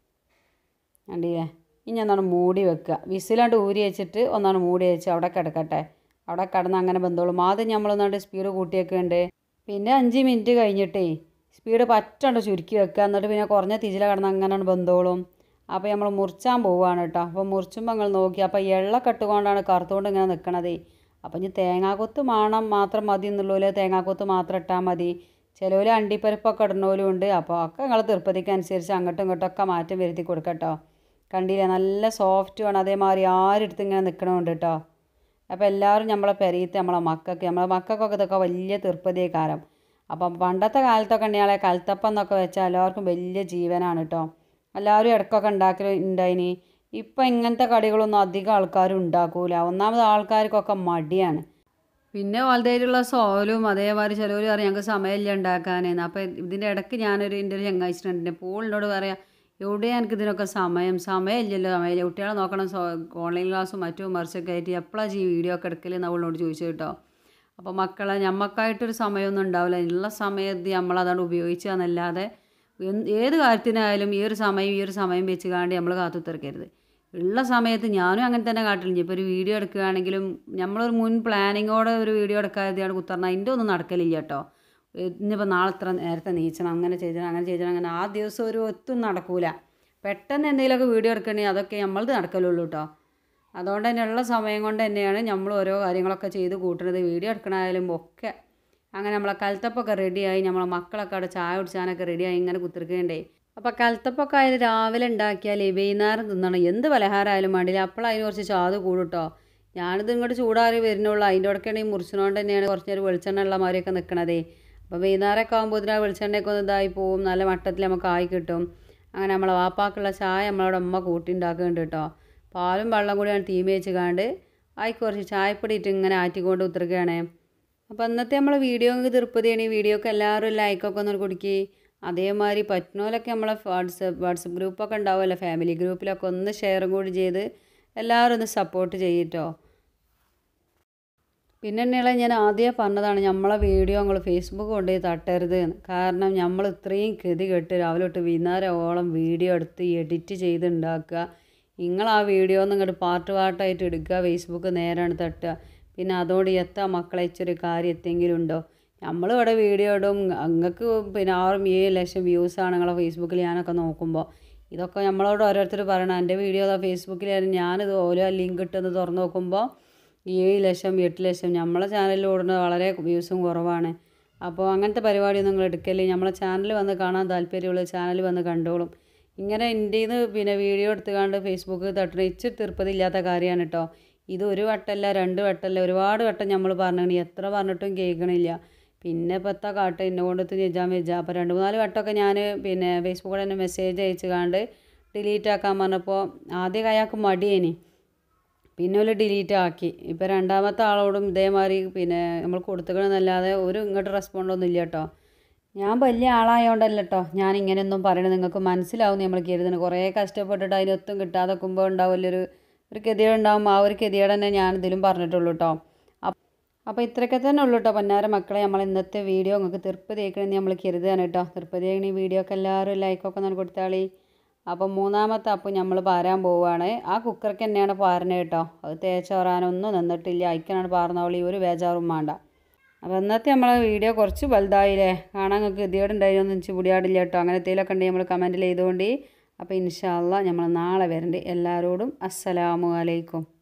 A: കണ്ടില്ലേ ഇനി ഒന്നാണ് മൂടി വെക്കുക വിസിലാണ്ട് ഊരി വെച്ചിട്ട് ഒന്നാണ് മൂടി വെച്ച് അവിടെ കിടക്കട്ടെ അവിടെ കിടന്ന് അങ്ങനെ ബന്ധോളും ആദ്യം നമ്മളൊന്നാണ്ട് സ്പീഡ് കൂട്ടിയൊക്കെയുണ്ട് പിന്നെ അഞ്ച് മിനിറ്റ് കഴിഞ്ഞിട്ടേ സ്പീഡ് പറ്റാണ്ട് ചുരുക്കി വെക്കുക എന്നിട്ട് പിന്നെ കുറഞ്ഞ തിജില കിടന്ന് അങ്ങനെ ബന്ധോളും അപ്പോൾ നമ്മൾ മുറിച്ചാൻ പോവുകയാണ് കേട്ടോ അപ്പോൾ മുറിച്ചുമ്പോൾ നിങ്ങൾ നോക്കി അപ്പോൾ എള്ള കെട്ടുകൊണ്ടാണ് കറുത്തുകൊണ്ട് ഇങ്ങനെ നിൽക്കണതേ അപ്പം ഇനി തേങ്ങാക്കൊത്ത് മാണം മാത്രം മതി എന്നുള്ളൂല് തേങ്ങാക്കൊത്ത് മാത്രം ഇട്ടാൽ മതി ചിലവർ അണ്ടിപ്പരിപ്പൊക്കെ ഇടുന്നവരും ഉണ്ട് അപ്പോൾ ഒക്കെ നിങ്ങൾ തിരുപ്പതിക്കനുസരിച്ച് അങ്ങോട്ടും ഇങ്ങോട്ടും ഒക്കെ മാറ്റം വരുത്തി കൊടുക്കട്ടോ കണ്ടില്ലേ നല്ല സോഫ്റ്റ് ആണ് അതേമാതിരി ആരെടുത്ത് ഇങ്ങനെ നിൽക്കണമുണ്ട് കേട്ടോ അപ്പോൾ എല്ലാവരും നമ്മളെ പെരീത്ത് നമ്മളെ മക്കൾക്ക് നമ്മളെ മക്കൾക്കൊക്കെ ഇതൊക്കെ വലിയ തിരുപ്പതിയെ കാലം അപ്പം പണ്ടത്തെ കാലത്തൊക്കെ ഉണ്ടെങ്കിലെ കൽത്തപ്പം എന്നൊക്കെ വെച്ചാൽ എല്ലാവർക്കും വലിയ ജീവനാണ് കേട്ടോ എല്ലാവരും ഇടയ്ക്കൊക്കെ ഉണ്ടാക്കൽ ഉണ്ടായിനി ഇപ്പം ഇങ്ങനത്തെ കടികളൊന്നും അധികം ആൾക്കാരും ഉണ്ടാക്കൂല ഒന്നാമത് ആൾക്കാർക്കൊക്കെ മടിയാണ് പിന്നെ വളരെയുള്ള സോലും അതേമാതിരി ചിലവർ പറയും ഞങ്ങൾക്ക് സമയമില്ല ഉണ്ടാക്കാനെന്ന് അപ്പോൾ ഇതിൻ്റെ ഇടയ്ക്ക് ഞാനൊരു എൻ്റെ ഒരു ചങ്ങാഴ്ചനുണ്ട് പോളിനോട് പറയാം എവിടെയാണ് എനിക്ക് ഇതിനൊക്കെ സമയം സമയമില്ലല്ലോ സമയമില്ല കുട്ടികളെ നോക്കണം സോ ഓൺലൈൻ ക്ലാസ്സും മറ്റും മറിച്ചൊക്കെ ആയിട്ട് എപ്പോഴാണ് ഈ വീഡിയോ ഒക്കെ എടുക്കലെന്ന് അവളോട് ചോദിച്ചു കേട്ടോ അപ്പോൾ മക്കളെ ഞമ്മക്കായിട്ടൊരു സമയമൊന്നും ഉണ്ടാവില്ല ഉള്ള സമയത്ത് നമ്മളതാണ് ഉപയോഗിക്കുക എന്നല്ലാതെ എന്ത് ഏത് കാര്യത്തിനായാലും ഈ ഒരു സമയം ഈ ഒരു സമയം വെച്ച് കാണ്ടി നമ്മൾ കാത്തു തീർക്കരുത് ഉള്ള സമയത്ത് ഞാനും അങ്ങനെ തന്നെ കാട്ടില്ല ഇപ്പോൾ ഒരു വീഡിയോ എടുക്കുകയാണെങ്കിലും നമ്മളൊരു മുൻ പ്ലാനിങ്ങോടെ ഒരു വീഡിയോ എടുക്കാതെയാണ് കുത്തർന്നാൽ അതിൻ്റെ ഒന്നും നടക്കലില്ല കേട്ടോ ഇന്നിപ്പോൾ നാളെ ഇത്ര നേരത്തെ നീച്ചണം അങ്ങനെ ചെയ്യണം അങ്ങനെ ചെയ്യണം അങ്ങനെ ആ ദിവസം ഒരു ഒത്തും നടക്കൂല പെട്ടെന്ന് എന്തെങ്കിലുമൊക്കെ വീഡിയോ എടുക്കണമെങ്കിൽ അതൊക്കെ നമ്മളത് നടക്കലുള്ളൂ കേട്ടോ അതുകൊണ്ട് തന്നെ ഉള്ള സമയം കൊണ്ട് തന്നെയാണ് നമ്മൾ ഓരോ കാര്യങ്ങളൊക്കെ ചെയ്ത് കൂട്ടുന്നത് വീഡിയോ എടുക്കണമായാലും ഒക്കെ അങ്ങനെ നമ്മളെ കൽത്തപ്പൊക്കെ റെഡിയായി നമ്മളെ മക്കളൊക്കെ അവിടെ ചായ കുടിച്ചാനൊക്കെ റെഡിയായി ഇങ്ങനെ കുത്തിരിക്കേണ്ടേ അപ്പോൾ കൽത്തപ്പൊക്കെ ആയാലും രാവിലെ ഉണ്ടാക്കിയാൽ വൈകുന്നേരം തിന്നണം എന്ത് പലഹാരമായാലും വേണ്ടില്ല അപ്പോൾ അതിന് കുറച്ച് ചാത് കൂടും കേട്ടോ ഞാനിത് ഇങ്ങോട്ട് ചൂടാറി വരുന്നുള്ളൂ അതിൻ്റെ ഇടയ്ക്കാണ് ഈ മുറിച്ചിനോണ്ട് തന്നെയാണ് കുറച്ച് നേരം വെളിച്ചെണ്ണ ഉള്ള മാതിരിയൊക്കെ നിൽക്കണതേ അപ്പോൾ വൈകുന്നേരമൊക്കെ ആകുമ്പോൾ ആ വെളിച്ചെണ്ണയൊക്കെ ഒന്ന് ഇതായി പോവും നല്ല മട്ടത്തിൽ നമുക്ക് ആയി കിട്ടും അങ്ങനെ നമ്മളെ വാപ്പാക്കുള്ള ചായ നമ്മളവിടെ അമ്മ കൂട്ടി ഉണ്ടാക്കുന്നുണ്ട് കേട്ടോ പാലും വെള്ളം കൂടിയാണ് തീമ വെച്ച് കാണ്ട് ആയിക്ക് കുറച്ച് ചായപ്പൊടി ഇട്ട് ഇങ്ങനെ ആറ്റിക്കൊണ്ട് ഉത്തരക്കുകയാണ് അപ്പോൾ ഇന്നത്തെ നമ്മളെ വീഡിയോ നിങ്ങൾക്ക് തിരുപ്പതിയാണ് ഈ വീഡിയോക്ക് എല്ലാവരും ലൈക്കൊക്കെ ഒന്ന് കൊടുക്കി അതേമാതിരി പറ്റുന്നോലൊക്കെ നമ്മളെ വാട്സപ്പ് വാട്സപ്പ് ഗ്രൂപ്പൊക്കെ ഉണ്ടാവുമല്ലോ ഫാമിലി ഗ്രൂപ്പിലൊക്കെ ഒന്ന് ഷെയറും കൂടി ചെയ്ത് എല്ലാവരും ഒന്ന് സപ്പോർട്ട് ചെയ്യട്ടോ പിന്നെ എന്നെയുള്ള ഞാൻ ആദ്യമേ പറഞ്ഞതാണ് നമ്മളെ വീഡിയോ നിങ്ങൾ ഫേസ്ബുക്ക് കൊണ്ടുപോയി തട്ടരുത് എന്ന്. കാരണം നമ്മൾ ഇത്രയും ഗതി കെട്ട് രാവിലെ തൊട്ട് വൈകുന്നേരമോളം വീഡിയോ എടുത്ത് എഡിറ്റ് ചെയ്ത് ഉണ്ടാക്കുക നിങ്ങൾ ആ വീഡിയോ ഒന്ന് ഇങ്ങോട്ട് പാർട്ട് പാർട്ടായിട്ട് എടുക്കുക ഫേസ്ബുക്ക് നേരാണ് തട്ടുക പിന്നെ അതോട് എത്താ മക്കളെ ഇച്ചൊരു കാര്യം എത്തെങ്കിലും ഉണ്ടോ നമ്മൾ ഇവിടെ വീഡിയോ ഇടും നിങ്ങൾക്ക് പിന്നെ ആറും ഏഴ് ലക്ഷം വ്യൂസാണ് നിങ്ങളെ ഫേസ്ബുക്കിൽ ഞാനൊക്കെ നോക്കുമ്പോൾ ഇതൊക്കെ നമ്മളോട് ഓരോരുത്തർ പറയണം എൻ്റെ വീഡിയോ അതാ ഫേസ്ബുക്കിലായിരുന്നു ഞാനിത് ഓരോ ലിങ്ക് ഇട്ടെന്ന് തുറന്ന് നോക്കുമ്പോൾ ഏഴ് ലക്ഷം എട്ട് ലക്ഷം നമ്മളെ ചാനലിൽ ഓടുന്നത് വളരെ വ്യൂസും കുറവാണ് അപ്പോൾ അങ്ങനത്തെ പരിപാടിയൊന്നും നിങ്ങൾ എടുക്കല്ലേ നമ്മളെ ചാനൽ വന്ന് കാണാൻ താല്പര്യമുള്ള ചാനൽ വന്ന് കണ്ടോളും ഇങ്ങനെ എൻ്റേന്ന് പിന്നെ വീഡിയോ എടുത്തുകൊണ്ട് ഫേസ്ബുക്ക് തട്ടണ ഇച്ചിരി തീർപ്പതി ഇല്ലാത്ത കാര്യമാണ് കേട്ടോ ഇത് ഒരു വട്ടമല്ല രണ്ട് വട്ടമല്ല ഒരുപാട് വട്ടം നമ്മൾ പറഞ്ഞു എത്ര പറഞ്ഞിട്ടും കേൾക്കണില്ല പിന്നെ ഇപ്പോൾ എത്താ കാട്ട എന്നെ കൊണ്ട് ചെയ്യാൻ വെച്ചാൽ അപ്പോൾ രണ്ട് മൂന്നാല് വട്ടമൊക്കെ ഞാൻ പിന്നെ ഫേസ്ബുക്കിൽ തന്നെ മെസ്സേജ് അയച്ച് കാണ്ട് ഡിലീറ്റ് ആക്കാൻ പറഞ്ഞപ്പോൾ ആദ്യം അയാൾക്ക് മടിയേനി പിന്നെ ഒരു ഡിലീറ്റ് ആക്കി ഇപ്പോൾ രണ്ടാമത്തെ ആളോടും ഇതേമാതിരി പിന്നെ നമ്മൾ കൊടുത്തുക്കണമെന്നല്ലാതെ ഒരു ഇങ്ങോട്ട് റെസ്പോണ്ടൊന്നും ഇല്ല കേട്ടോ ഞാൻ വലിയ ആളായതുകൊണ്ടല്ല കേട്ടോ ഞാൻ ഇങ്ങനെയൊന്നും പറയണത് നിങ്ങൾക്ക് മനസ്സിലാവും നമ്മൾ കരുതുന്നത് കുറേ കഷ്ടപ്പെട്ടിട്ട് അതിനൊത്തും കിട്ടാതെ കുമ്പോൾ ഉണ്ടാവില്ല ഒരു ഒരു ഗതികേട് ഉണ്ടാവും ആ ഒരു ഗതികേട് തന്നെ ഞാൻ ഇതിലും പറഞ്ഞിട്ടുള്ളൂ കേട്ടോ അപ്പോൾ ഇത്രയൊക്കെ തന്നെ ഉള്ളൂ കേട്ടോ പൊന്നാര മക്കളെ നമ്മൾ ഇന്നത്തെ വീഡിയോ നിങ്ങൾക്ക് തീർപ്പതി ആക്കണമെന്ന് നമ്മൾ കരുതുകയാണ് കേട്ടോ തീർപ്പതി ആക്കണ ഈ വീഡിയോ ഒക്കെ എല്ലാവരും ലൈക്കൊക്കെ ഒന്ന് കൊടുത്താളി അപ്പം മൂന്നാമത്തെ അപ്പം നമ്മൾ പാരാൻ പോവുകയാണ് ആ കുക്കർക്ക് തന്നെയാണ് പാരണത് കേട്ടോ അത് തേച്ചോറാനൊന്നും നിന്നിട്ടില്ല അയക്കാനാണ് പാർന്നോളി ഒരു ബേജാറും വേണ്ട അപ്പോൾ ഇന്നത്തെ നമ്മളെ വീഡിയോ കുറച്ച് വലുതായില്ലേ കാണാൻ നിങ്ങൾക്ക് ഗതികേടുണ്ടായിരുന്നു എനിക്ക് പിടിയാടില്ല കേട്ടോ അങ്ങനെ എന്തെങ്കിലുമൊക്കെ ഉണ്ടെങ്കിൽ നമ്മൾ കമൻറ്റിൽ ചെയ്തുകൊണ്ട് അപ്പോൾ ഇൻഷാല്ല നമ്മൾ നാളെ വരണ്ട് എല്ലാവരോടും അസ്സലാമു അലൈക്കും